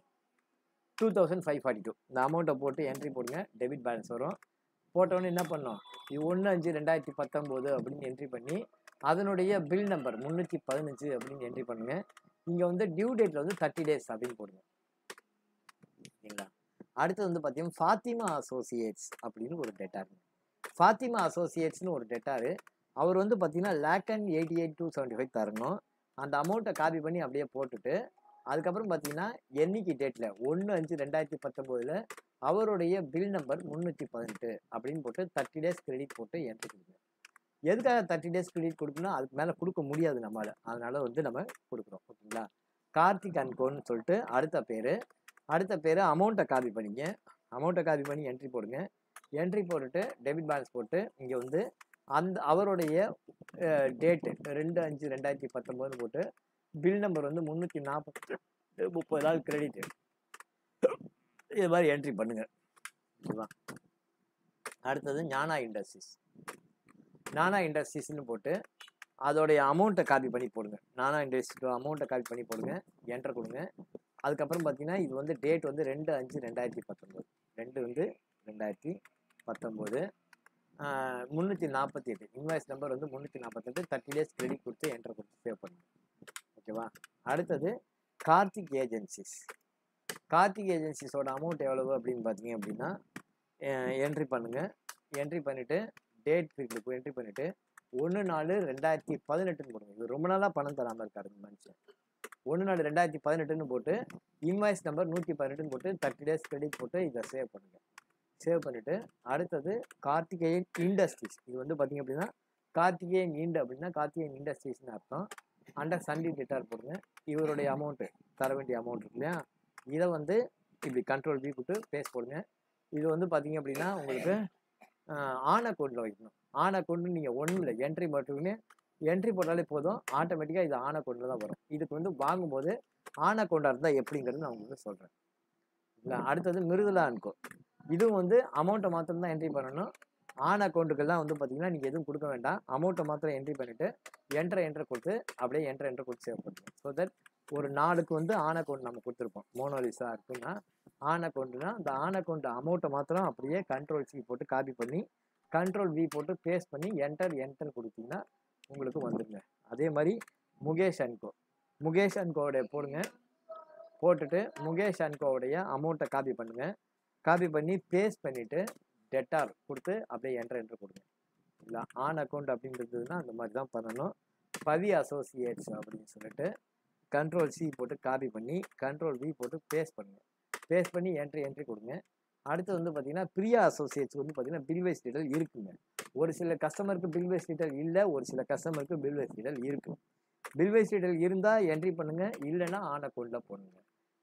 Speaker 1: two thousand five forty two இந்த அமௌண்ட்டை போட்டு என்ட்ரி போடுங்க டெபிட் பேலன்ஸ் வரும் போட்டோன்னே என்ன பண்ணோம் இது ஒன்று அஞ்சு ரெண்டாயிரத்தி பத்தொம்போது அப்படின்னு என்ட்ரி பண்ணி அதனுடைய பில் நம்பர் முந்நூற்றி பதினஞ்சு அப்படின்னு என்ட்ரி பண்ணுங்கள் இங்கே வந்து டியூ டேட்டில் வந்து தேர்ட்டி டேஸ் அப்படின்னு போடுங்க சரிங்களா அடுத்து வந்து பார்த்தீங்கன்னா ஃபாத்திமா அசோசியேட்ஸ் அப்படின்னு ஒரு டெட்டார் ஃபாத்திமா அசோசியேட்ஸ்னு ஒரு டெட்டாரு அவர் வந்து பார்த்தீங்கன்னா lakh and eighty eight two seventy five தரணும் அந்த அமௌண்ட்டை காப்பி பண்ணி அப்படியே போட்டுட்டு அதுக்கப்புறம் பார்த்தீங்கன்னா என்னைக்கு டேட்டில் ஒன்று அஞ்சு ரெண்டாயிரத்தி பத்தொம்போதில் அவருடைய பில் நம்பர் முந்நூற்றி பதினெட்டு அப்படின்னு போட்டு தேர்ட்டி டேஸ் கிரெடிட் போட்டு என்ட்ரி கொடுங்க எதுக்காக தேர்ட்டி டேஸ் கிரெடிட் கொடுக்கணும் அதுக்கு மேலே கொடுக்க முடியாது நம்மளால் அதனால வந்து நம்ம கொடுக்குறோம் ஓகேங்களா கார்த்திக் அன்கோன்னு சொல்லிட்டு அடுத்த பேர் அடுத்த பேர் அமௌண்ட்டை காப்பி பண்ணிங்க அமௌண்ட்டை காப்பி பண்ணி என்ட்ரி போடுங்க என்ட்ரி போட்டுட்டு டெபிட் பேலன்ஸ் போட்டு இங்கே வந்து அந்த அவருடைய டேட்டு ரெண்டு அஞ்சு ரெண்டாயிரத்தி பத்தொம்போதுன்னு போட்டு பில் நம்பர் வந்து முந்நூற்றி நாற்பத்தி முப்பது நாள் கிரெடிட் இது மாதிரி என்ட்ரி பண்ணுங்க ஓகேவா அடுத்தது ஞானா இண்டஸ்ட்ரீஸ் நானா இண்டஸ்ட்ரீஸ்னு போட்டு அதோடைய அமௌண்ட்டை காப்பி பண்ணி போடுங்க நானா இண்டஸ்ட்ரி அமௌண்ட்டை காப்பி பண்ணி போடுங்க என்டர் கொடுங்க அதுக்கப்புறம் பார்த்தீங்கன்னா இது வந்து டேட் வந்து ரெண்டு அஞ்சு ரெண்டாயிரத்தி பத்தொம்போது ரெண்டு வந்து ரெண்டாயிரத்தி பத்தொம்போது முந்நூற்றி நாற்பத்தி எட்டு இன்வாய்ஸ் நம்பர் வந்து முந்நூற்றி நாற்பத்தெட்டு தேர்ட்டி டேஸ் கிரெடிட் கொடுத்து என்டர் கொடுத்து சேவ் பண்ணுங்க ஓகேவா அடுத்தது கார்த்திக் ஏஜென்சிஸ் கார்த்திக் ஏஜென்சிஸோட அமௌண்ட் எவ்வளவு அப்படின்னு பார்த்தீங்க அப்படின்னா என்ட்ரி பண்ணுங்கள் என்ட்ரி பண்ணிவிட்டு டேட் ஃபீல்டில் போய் என்ட்ரி பண்ணிவிட்டு ஒன்று நாலு ரெண்டாயிரத்தி பதினெட்டுன்னு போடுங்க இது ரொம்ப நாளாக பணம் தராமல் இருக்காரு இந்த மனுஷன் ஒன்று நாலு ரெண்டாயிரத்தி பதினெட்டுன்னு போட்டு இன்வாய்ஸ் நம்பர் நூற்றி பதினெட்டுன்னு போட்டு தேர்ட்டி டேஸ் கிரெடிட் போட்டு இதை சேவ் பண்ணுங்கள் சேவ் பண்ணிவிட்டு அடுத்தது கார்த்திகேயன் இண்டஸ்ட்ரீஸ் இது வந்து பார்த்தீங்க அப்படின்னா கார்த்திகேயன் இண்ட் அப்படின்னா கார்த்திகேயன் இண்டஸ்ட்ரீஸ்னு அர்த்தம் அண்டர் சண்டி டெட்டார் போடுங்க இவருடைய அமௌண்ட்டு தர வேண்டிய அமௌண்ட் இருக்கு இல்லையா இதை வந்து இப்படி கண்ட்ரோல் பி போட்டு பேஸ் போடுங்க இது வந்து பார்த்தீங்க அப்படின்னா உங்களுக்கு ஆன் அக்கௌண்ட்டில் வைக்கணும் ஆன் அக்கௌண்ட்டு நீங்கள் ஒன்றும் இல்லை என்ட்ரி மட்டுமே என்ட்ரி போட்டாலே போதும் ஆட்டோமேட்டிக்காக இது ஆன் அக்கௌண்ட்டில் தான் வரும் இதுக்கு வந்து வாங்கும்போது ஆன் அக்கௌண்ட்டாக இருந்தால் எப்படிங்கிறது நான் உங்களுக்கு சொல்கிறேன் இல்லை அடுத்தது மிருதுலா அன்கோ இதுவும் வந்து அமௌண்ட்டை மாத்திரம் தான் என்ட்ரி பண்ணணும் ஆன் அக்கௌண்ட்டுக்கெல்லாம் வந்து பார்த்தீங்கன்னா நீங்கள் எதுவும் கொடுக்க வேண்டாம் அமௌண்ட்டை மாத்திரம் என்ட்ரி பண்ணிவிட்டு என்ட்ரு என்ட்ரு கொடுத்து அப்படியே என்ட்ரு என்ட்ரு கொடுத்து சேவ் பண்ணுங்க ஸோ தட் ஒரு நாளுக்கு வந்து ஆன் அக்கௌண்ட் நம்ம கொடுத்துருப்போம் மோனோலிஸா இருக்குன்னா ஆன் அக்கௌண்ட்னா அந்த ஆன் அக்கௌண்ட் அமௌண்ட்டை மாத்திரம் அப்படியே கண்ட்ரோல் சி போட்டு காப்பி பண்ணி கண்ட்ரோல் வி போட்டு பேஸ்ட் பண்ணி என்டர் என்டர் கொடுத்தீங்கன்னா உங்களுக்கு வந்துடுங்க அதே மாதிரி முகேஷ் அன்கோ முகேஷ் அன்கோவுடைய போடுங்க போட்டுட்டு முகேஷ் அன்கோவுடைய அமௌண்ட்டை காப்பி பண்ணுங்கள் காப்பி பண்ணி பேஸ்ட் பண்ணிவிட்டு டெட்டார் கொடுத்து அப்படியே என்டர் என்டர் கொடுங்க இல்லை ஆன் அக்கௌண்ட் அப்படின்றதுனா அந்த மாதிரி தான் பண்ணணும் பவி அசோசியேட்ஸ் அப்படின்னு சொல்லிட்டு கண்ட்ரோல் சி போட்டு காப்பி பண்ணி கண்ட்ரோல் வி போட்டு பேஸ்ட் பண்ணுங்க பேஸ்ட் பண்ணி என்ட்ரி என்ட்ரி கொடுங்க அடுத்து வந்து பார்த்தீங்கன்னா பிரியா அசோசியேட்ஸ் வந்து பார்த்தீங்கன்னா பில் வைஸ் டீட்டெயில் இருக்குங்க ஒரு சில கஸ்டமருக்கு பில் வைஸ் டீட்டெயில் இல்லை ஒரு சில கஸ்டமருக்கு பில் வைஸ் டீட்டெயில் இருக்குது பில் வைஸ் டீட்டெயில் இருந்தால் என்ட்ரி பண்ணுங்கள் இல்லைன்னா ஆன் அக்கௌண்ட்டில் போடுங்க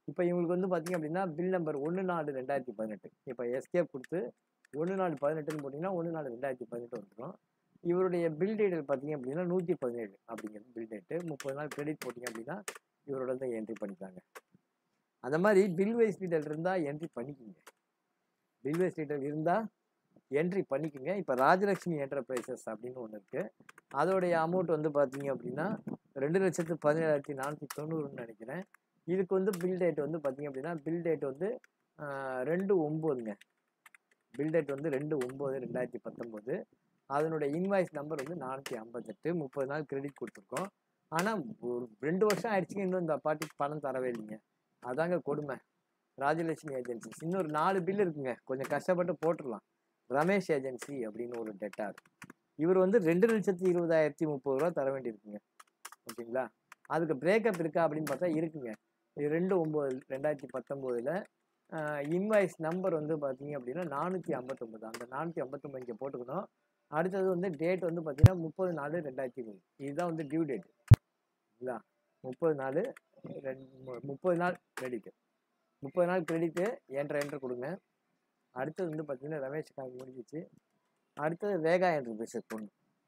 Speaker 1: இப்போ இவங்களுக்கு வந்து பார்த்தீங்க அப்படின்னா பில் நம்பர் ஒன்று நாலு ரெண்டாயிரத்தி பதினெட்டு இப்போ எஸ்கேப் கொடுத்து ஒன்று நாலு பதினெட்டுன்னு போட்டிங்கன்னா ஒன்று நாலு ரெண்டாயிரத்தி பதினெட்டு வந்துடும் இவருடைய பில் டேட் பார்த்தீங்க அப்படின்னா நூற்றி பதினேழு அப்படிங்கிறது பில் டேட்டு முப்பது நாள் கிரெடிட் போட்டிங்க அப்படின்னா இவரோட தான் என்ட்ரி பண்ணிட்டாங்க அந்த மாதிரி பில் வைஸ் டீட்டெயில் இருந்தால் என்ட்ரி பண்ணிக்கோங்க பில் வைஸ் டீட்டெயில் இருந்தால் என்ட்ரி பண்ணிக்கோங்க இப்போ ராஜலட்சுமி என்டர்பிரைசஸ் அப்படின்னு ஒன்று இருக்குது அதோடைய அமௌண்ட் வந்து பார்த்தீங்க அப்படின்னா ரெண்டு லட்சத்து பதினேழாயிரத்தி நானூற்றி தொண்ணூறுன்னு நினைக்கிறேன் இதுக்கு வந்து பில் டேட் வந்து பார்த்தீங்க அப்படின்னா பில் டேட் வந்து ஆஹ், ரெண்டு ஒம்போதுங்க பில் டேட் வந்து ரெண்டு ஒம்பது ரெண்டாயிரத்தி பத்தொம்போது அதனுடைய இன்வாய்ஸ் நம்பர் வந்து நானூற்றி ஐம்பத்தெட்டு முப்பது நாள் கிரெடிட் கொடுத்துருக்கோம் ஆனால் ஒரு ரெண்டு வருஷம் ஆயிடுச்சுங்க இன்னும் இந்த பார்ட்டிக்கு பணம் தரவே இல்லைங்க அதாங்க கொடுமை ராஜலட்சுமி ஏஜென்சிஸ் இன்னொரு நாலு பில் இருக்குங்க கொஞ்சம் கஷ்டப்பட்டு போட்டுடலாம் ரமேஷ் ஏஜென்சி அப்படின்னு ஒரு டெட்டார் இவர் வந்து ரெண்டு லட்சத்தி இருபதாயிரத்தி முப்பது ரூபா தர வேண்டியிருக்குங்க ஓகேங்களா அதுக்கு பிரேக்கப் இருக்கா அப்படின்னு பார்த்தா இருக்குங்க இது ரெண்டு ஒம்பது ரெண்டாயிரத்தி பத்தொம்போதில் இன்வாய்ஸ் நம்பர் வந்து பார்த்தீங்க அப்படின்னா நானூற்றி ஐம்பத்தொம்பது அந்த நானூற்றி ஐம்பத்தொம்பது இங்கே போட்டுக்கணும் அடுத்தது வந்து டேட் வந்து பார்த்தீங்கன்னா முப்பது நாலு ரெண்டாயிரத்தி இருபது இதுதான் வந்து டியூ டேட் இல்லைங்களா முப்பது நாலு ரெண்டு மு- முப்பது நாள் கிரெடிட் முப்பது நாள் கிரெடிட்டு என்ட்ரு என்ட்ரு கொடுங்க அடுத்தது வந்து பார்த்தீங்கன்னா ரமேஷ் கால் முடிஞ்சிச்சு அடுத்தது வேகா என்டர்பிரைசஸ் பொண்ணு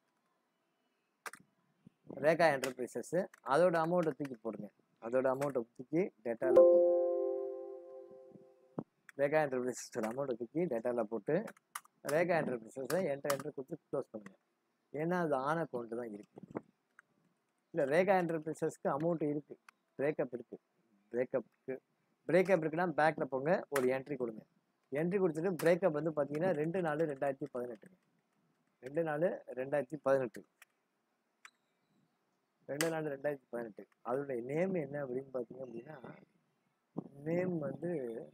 Speaker 1: ரேகா என்டர்பிரைசஸ் அதோட அமௌண்ட்டை தூக்கி போடுங்க அதோட அமௌண்ட்டை தூக்கி டேட்டாவில் போடுங்க ரேகா என்டர்பிரைசஸோட அமௌண்ட்டை தூக்கி டேட்டாவில் போட்டு ரேகா என்டர்பிரைசஸை என்ட்ரு என்ட்ரு கொடுத்து க்ளோஸ் பண்ணுங்க ஏன்னா அது ஆன் அக்கௌண்ட்டு தான் இருக்குது இல்லை ரேகா என்டர்பிரைசஸ்க்கு அமௌண்ட் இருக்குது பிரேக்கப் இருக்குது பிரேக்கப்புக்கு பிரேக்கப் இருக்குன்னா பேக்கில் போங்க ஒரு என்ட்ரி கொடுங்க என்ட்ரி கொடுத்துட்டு பிரேக்கப் வந்து பார்த்தீங்கன்னா ரெண்டு நாலு ரெண்டாயிரத்தி பதினெட்டுங்க ரெண்டு நாலு ரெண்டாயிரத்தி பதினெட்டு ரெண்டு நாலு ரெண்டாயிரத்தி பதினெட்டு அதோடைய நேம் என்ன அப்படின்னு பார்த்தீங்க அப்படின்னா நேம் வந்து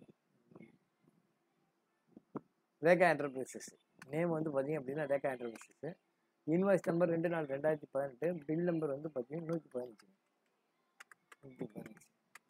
Speaker 1: ரேகா என்டர்பிரைசஸ் நேம் வந்து பார்த்தீங்க அப்படின்னா ரேகா என்டர்பிரைசஸ் இன்வாய்ஸ் நம்பர் ரெண்டு நாலு ரெண்டாயிரத்தி பதினெட்டு பில் நம்பர் வந்து பார்த்தீங்கன்னா நூற்றி பதினஞ்சு நூற்றி பதினஞ்சு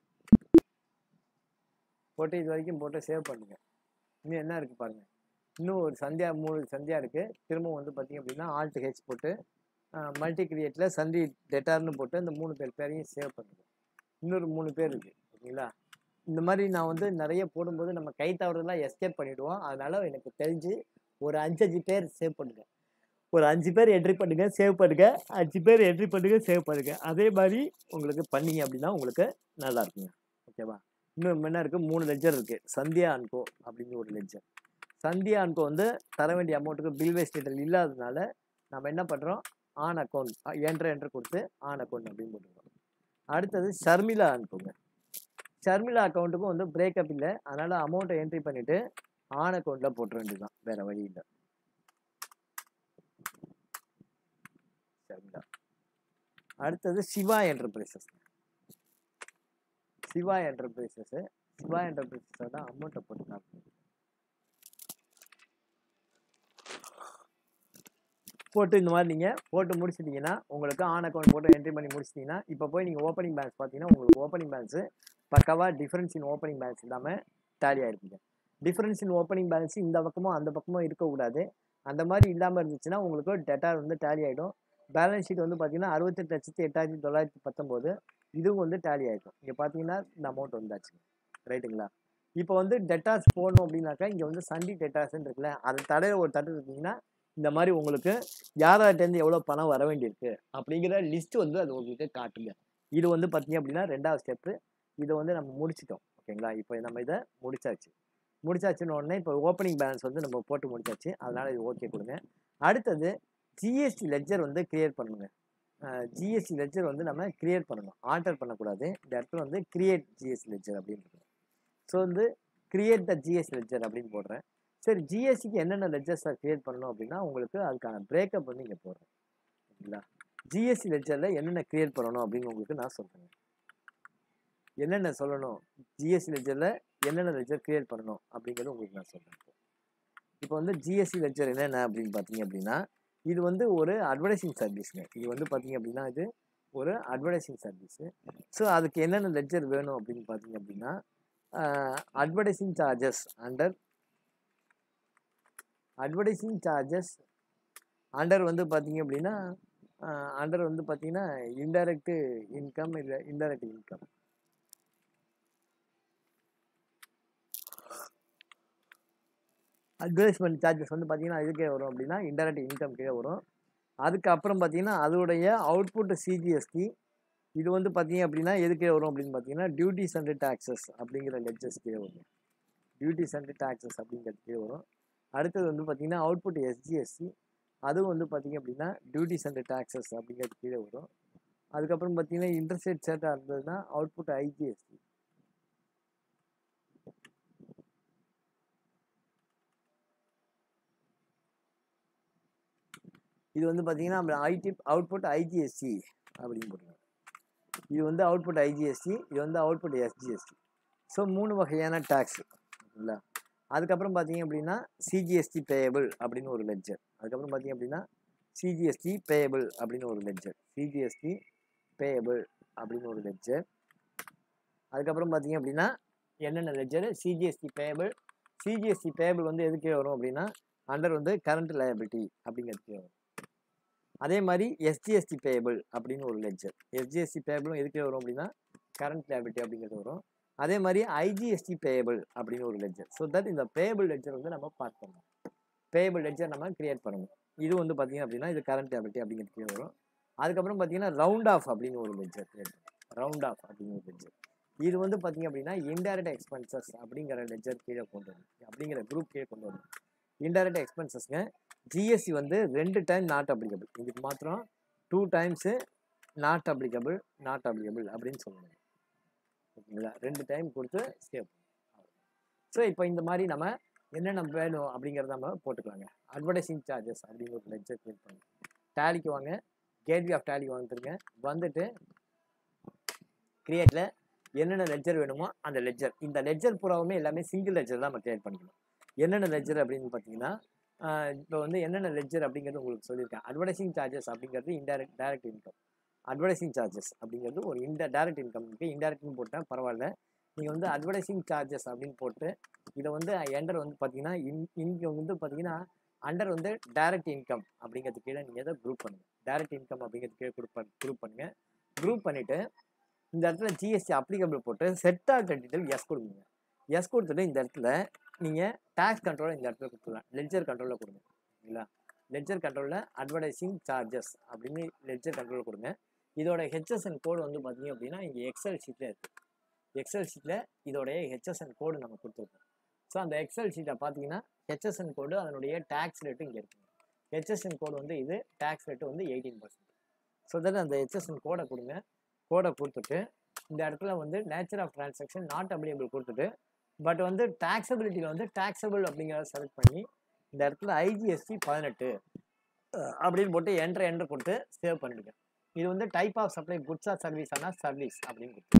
Speaker 1: போட்டு இது வரைக்கும் போட்டு சேவ் பண்ணுங்க இன்னும் என்ன இருக்குது பாருங்க இன்னும் ஒரு சந்தியா மூணு சந்தியா இருக்குது திரும்பவும் வந்து பார்த்தீங்க அப்படின்னா ஆல்ட் ஹெச் போட்டு மல்டி கிரியேட்டில் சந்தி டெட்டார்னு போட்டு அந்த மூணு பேர் பேரையும் சேவ் பண்ணுங்க இன்னொரு மூணு பேர் இருக்குது ஓகேங்களா இந்த மாதிரி நான் வந்து நிறைய போடும்போது நம்ம கை தவறுலாம் எஸ்கேப் பண்ணிவிடுவோம் அதனால எனக்கு தெரிஞ்சு ஒரு அஞ்சஞ்சு பேர் சேவ் பண்ணுங்க ஒரு அஞ்சு பேர் என்ட்ரி பண்ணுங்க சேவ் பண்ணுங்க அஞ்சு பேர் என்ட்ரி பண்ணுங்க சேவ் பண்ணுங்க அதே மாதிரி உங்களுக்கு பண்ணீங்க அப்படின்னா உங்களுக்கு நல்லா இருக்குங்க ஓகேவா இன்னும் என்ன இருக்குது மூணு லெஜர் இருக்குது சந்தியா அன்கோ அப்படின்னு ஒரு லெஜர் சந்தியா அன்கோ வந்து தர வேண்டிய அமௌண்ட்டுக்கு பில் வேஸ்ட் டீட்டெயில் இல்லாததுனால நம்ம என்ன பண்ணுறோம் ஆன் அக்கௌண்ட் என்ட்ரு என்ட்ரு கொடுத்து ஆன் அக்கௌண்ட் அப்படின்னு போட்டுருக்கோம் அடுத்தது ஷர்மிளா அனுப்புங்க ஷர்மிளா அக்கௌண்ட்டுக்கும் வந்து பிரேக்கப் இல்லை அதனால் அமௌண்ட்டை என்ட்ரி பண்ணிவிட்டு ஆன் அக்கௌண்ட்டில் போட்டுற வேண்டியதுதான் வேறு வழி இல்லை ஷர்மிளா அடுத்தது சிவா என்டர்பிரைசஸ் சிவா என்டர்பிரைசஸ் சிவா என்டர்பிரைசஸோட அமௌண்ட்டை போட்டு காட்டுங்க போட்டு இந்த மாதிரி நீங்கள் போட்டு முடிச்சிட்டிங்கன்னா உங்களுக்கு ஆன் அக்கௌண்ட் போட்டு என்ட்ரி பண்ணி முடிச்சிட்டிங்கன்னா இப்போ போய் நீங்கள் ஓப்பனிங் பேலன்ஸ் பார்த்தீங்கன்னா உங்களுக்கு ஓப்பனிங் பேலன்ஸு பக்காவாக டிஃபரன்ஸ் இன் ஓப்பனிங் பேலன்ஸ் இல்லாமல் டேலி ஆயிருக்குங்க டிஃபரன்ஸ் இன் ஓப்பனிங் பேலன்ஸ் இந்த பக்கமும் அந்த பக்கமும் இருக்கக்கூடாது அந்த மாதிரி இல்லாமல் இருந்துச்சுன்னா உங்களுக்கு டெட்டா வந்து டேலி ஆகிடும் பேலன்ஸ் ஷீட் வந்து பார்த்தீங்கன்னா அறுபத்தெட்டு லட்சத்தி எட்டாயிரத்தி தொள்ளாயிரத்தி பத்தொம்போது இதுவும் வந்து டேலி ஆகிடும் இங்கே பார்த்தீங்கன்னா இந்த அமௌண்ட் வந்தாச்சுங்க ரைட்டுங்களா இப்போ வந்து டெட்டாஸ் போடணும் அப்படின்னாக்கா இங்கே வந்து சண்டி டெட்டாஸ்ன்னு இருக்குல்ல அது தடையை ஒரு தட்டு இருக்கீங்கன்னா இந்த மாதிரி உங்களுக்கு யார்கிட்டேருந்து எவ்வளோ பணம் வர வேண்டியிருக்கு அப்படிங்கிற லிஸ்ட் வந்து அது உங்களுக்கு காட்டுங்க இது வந்து பார்த்தீங்க அப்படின்னா ரெண்டாவது ஸ்டெப்பு இதை வந்து நம்ம முடிச்சிட்டோம் ஓகேங்களா இப்போ நம்ம இதை முடிச்சாச்சு முடிச்சாச்சுன்னு உடனே இப்போ ஓப்பனிங் பேலன்ஸ் வந்து நம்ம போட்டு முடிச்சாச்சு அதனால இது ஓகே கொடுங்க அடுத்தது ஜிஎஸ்டி லெஜர் வந்து கிரியேட் பண்ணுங்க ஜிஎஸ்டி லெஜர் வந்து நம்ம கிரியேட் பண்ணணும் ஆல்டர் பண்ணக்கூடாது இந்த இடத்துல வந்து கிரியேட் ஜிஎஸ்டி லெஜர் அப்படின்னு இருக்கு ஸோ வந்து கிரியேட் த ஜிஎஸ்டி லெஜர் அப்படின்னு போடுறேன் சரி ஜிஎஸ்டிக்கு என்னென்ன லெஜர்ஸை கிரியேட் பண்ணணும் அப்படின்னா உங்களுக்கு அதுக்கான பிரேக்கப் வந்து இங்கே போடுறேன் ஓகேங்களா ஜிஎஸ்டி லெஜரில் என்னென்ன கிரியேட் பண்ணணும் அப்படின்னு உங்களுக்கு நான் சொல்கிறேன் என்னென்ன சொல்லணும் ஜிஎஸ்டி லெஜரில் என்னென்ன லெஜர் கிரியேட் பண்ணணும் அப்படிங்கிறது உங்களுக்கு நான் சொல்கிறேன் இப்போ வந்து ஜிஎஸ்டி லெஜர் என்னென்ன அப்படின்னு பார்த்தீங்க அப்படின்னா இது வந்து ஒரு அட்வர்டைசிங் சர்வீஸ்ங்க இது வந்து பார்த்தீங்க அப்படின்னா இது ஒரு அட்வர்டைசிங் சர்வீஸு ஸோ அதுக்கு என்னென்ன லெஜர் வேணும் அப்படின்னு பார்த்தீங்க அப்படின்னா advertising charges under advertising charges under வந்து பார்த்தீங்க அப்படின்னா அண்டர் வந்து பார்த்தீங்கன்னா இன்டைரக்ட் இன்கம் இல்லை இன்டைரக்ட் இன்கம் அட்வர்டைஸ்மெண்ட் சார்ஜஸ் வந்து பார்த்தீங்கன்னா இதுக்கே வரும் அப்படின்னா இன்டெரக்ட் இன்கம் கீழே வரும் அதுக்கப்புறம் பார்த்தீங்கன்னா அதோடைய அவுட்புட் சிஜிஎஸ்டி இது வந்து பார்த்தீங்க அப்படின்னா எதுக்கே வரும் அப்படின்னு பார்த்தீங்கன்னா டியூட்டிஸ் அண்ட் டாக்ஸஸ் அப்படிங்கிற லெட்ஜஸ் கீழே வரும் டியூட்டிஸ் அண்ட் டாக்ஸஸ் அப்படிங்கிறது கீழே வரும் அடுத்தது வந்து பார்த்தீங்கன்னா அவுட்புட் எஸ்ஜிஎஸ்டி அதுவும் வந்து பார்த்தீங்க அப்படின்னா டியூட்டிஸ் அண்ட் டாக்ஸஸ் அப்படிங்கிறது கீழே வரும் அதுக்கப்புறம் பார்த்தீங்கன்னா இன்டர்ஸ்டேட் சேட்டாக இருந்ததுன்னா அவுட்புட் ஐஜிஎஸ்டி இது வந்து பார்த்தீங்கன்னா நம்ம ஐடி அவுட்புட் ஐஜிஎஸ்டி அப்படின்னு போட்டுருக்காங்க இது வந்து அவுட்புட் ஐஜிஎஸ்டி இது வந்து அவுட்புட் எஸ்ஜிஎஸ்டி ஸோ மூணு வகையான டேக்ஸ் ஓகேங்களா அதுக்கப்புறம் பார்த்தீங்க அப்படின்னா சிஜிஎஸ்டி பேயபிள் அப்படின்னு ஒரு லெட்ஜர் அதுக்கப்புறம் பார்த்தீங்க அப்படின்னா சிஜிஎஸ்டி பேயபிள் அப்படின்னு ஒரு லெட்ஜர் சிஜிஎஸ்டி பேயபிள் அப்படின்னு ஒரு லெட்ஜர் அதுக்கப்புறம் பார்த்தீங்க அப்படின்னா என்னென்ன ledger CGST payable CGST payable வந்து எதுக்கே வரும் அப்படின்னா அண்டர் வந்து கரண்ட் லயபிலிட்டி அப்படிங்கிறதுக்கே வரும் அதே மாதிரி எஸ்ஜிஎஸ்டி பேயபிள் அப்படின்னு ஒரு லெட்ஜர் எஸ்ஜிஎஸ்டி பேயபிளும் எதுக்கே வரும் அப்படின்னா கரண்ட் லயபிலிட்டி அப்படிங்கிறது வரும் அதே மாதிரி ஐஜிஎஸ்டி பேயபிள் அப்படின்னு ஒரு லெட்ஜர் ஸோ தட் இந்த பேயபிள் லெட்ஜர் வந்து நம்ம பார்க் பண்ணணும் பேயபிள் லெட்ஜர் நம்ம கிரியேட் பண்ணணும் இது வந்து பார்த்தீங்க அப்படின்னா இது கரண்ட் லயபிலிட்டி அப்படிங்கிறது கீழே வரும் அதுக்கப்புறம் பார்த்தீங்கன்னா ரவுண்ட் ஆஃப் அப்படின்னு ஒரு லெட்ஜர் கிரியேட் பண்ணணும் ரவுண்ட் ஆஃப் அப்படின்னு ஒரு லெட்ஜர் இது வந்து பார்த்தீங்க அப்படின்னா இன்டைரக்ட் எக்ஸ்பென்சஸ் அப்படிங்கிற லெட்ஜர் கீழே கொண்டு வரணும் அப்படிங்கிற குரூப் கீழே கொண்டு வரணும் இன்டைரக்ட் எக்ஸ்பென்சஸ்ங்க ஜிஎஸ்டி வந்து ரெண்டு டைம் நாட் அப்ளிகபிள் இதுக்கு மாத்திரம் two times not applicable not applicable அப்படின்னு சொல்லணும் ஓகேங்களா ரெண்டு டைம் கொடுத்து சேவ் ஸோ இப்போ இந்த மாதிரி நம்ம என்னென்ன வேணும் அப்படிங்கிறத நம்ம போட்டுக்கலாங்க அட்வர்டைசிங் சார்ஜஸ் அப்படின்னு ஒரு லெட்ஜர் கிரியேட் பண்ணி டேலிக்கு வாங்க கேட்வே ஆஃப் டேலிக்கு வந்துருங்க வந்துட்டு கிரியேட்டில் என்னென்ன லெட்ஜர் வேணுமோ அந்த லெட்ஜர் இந்த லெட்ஜர் பூராவுமே எல்லாமே சிங்கிள் லெட்ஜர் தான் நம்ம கிரியேட் பண்ணிக்கணும் என்னென்ன லெட்ஜர் அப்படின்னு பார்த்தீங்கன்னா இப்போ வந்து என்னென்ன லெட்ஜர் அப்படிங்கிறது உங்களுக்கு சொல்லியிருக்கேன் அட்வர்டைசிங் சார்ஜஸ் அப்படிங்கிறது indirect direct income advertising charges அப்படிங்கிறது ஒரு இந்த டைரக்ட் இன்கம் இருக்குது இன்டைரக்ட்னு போட்டேன் பரவாயில்ல நீங்கள் வந்து அட்வர்டைசிங் சார்ஜஸ் அப்படின்னு போட்டு இதை வந்து எண்டர் வந்து பார்த்தீங்கன்னா இன் இங்கே வந்து பார்த்தீங்கன்னா அண்டர் வந்து டைரக்ட் இன்கம் அப்படிங்கிறது கீழே நீங்கள் எதை குரூப் பண்ணுங்கள் டைரக்ட் இன்கம் அப்படிங்கிறது கீழே குரூப் பண்ண குரூப் பண்ணுங்கள் குரூப் பண்ணிவிட்டு இந்த இடத்துல ஜிஎஸ்டி அப்ளிகபிள் போட்டு செட் ஆஃப் டீட்டெயில் எஸ் கொடுங்க எஸ் கொடுத்துட்டு இந்த இடத்துல நீங்கள் டேக்ஸ் கண்ட்ரோலை இந்த இடத்துல கொடுத்துடலாம் லெட்ஜர் கண்ட்ரோலில் கொடுங்க சரிங்களா லெட்ஜர் கண்ட்ரோலில் அட்வர்டைசிங் சார்ஜஸ் அப்படின்னு லெட்ஜர் கண்ட்ரோலில் கொடுங்க இதோட ஹெச்எஸ்என் கோடு வந்து பார்த்தீங்க அப்படின்னா இங்கே எக்ஸல் ஷீட்டில் இருக்குது எக்ஸல் ஷீட்டில் இதோடைய ஹெச்எஸ்என் கோடு நம்ம கொடுத்துருக்கோம் ஸோ அந்த எக்ஸல் ஷீட்டை பார்த்தீங்கன்னா ஹெச்எஸ்என் கோடு அதனுடைய டேக்ஸ் ரேட்டு இங்கே இருக்குங்க ஹெச்எஸ்என் கோடு வந்து இது டேக்ஸ் ரேட்டு வந்து எயிட்டீன் பர்சன்ட் ஸோ தட் அந்த ஹெச்எஸ்என் கோடை கொடுங்க கோடை கொடுத்துட்டு இந்த இடத்துல வந்து nature of transaction not applicable கொடுத்துட்டு பட் வந்து டேக்ஸபிலிட்டியில் வந்து டேக்ஸபிள் அப்படிங்கிறத செலக்ட் பண்ணி இந்த இடத்துல ஐஜிஎஸ்டி பதினெட்டு அப்படின்னு போட்டு என்ட்ரு என்ட்ரு கொடுத்து சேவ் பண்ணிடுங்க இது வந்து type of supply goods or service ஆனால் சர்வீஸ் அப்படின்னு கொடுத்து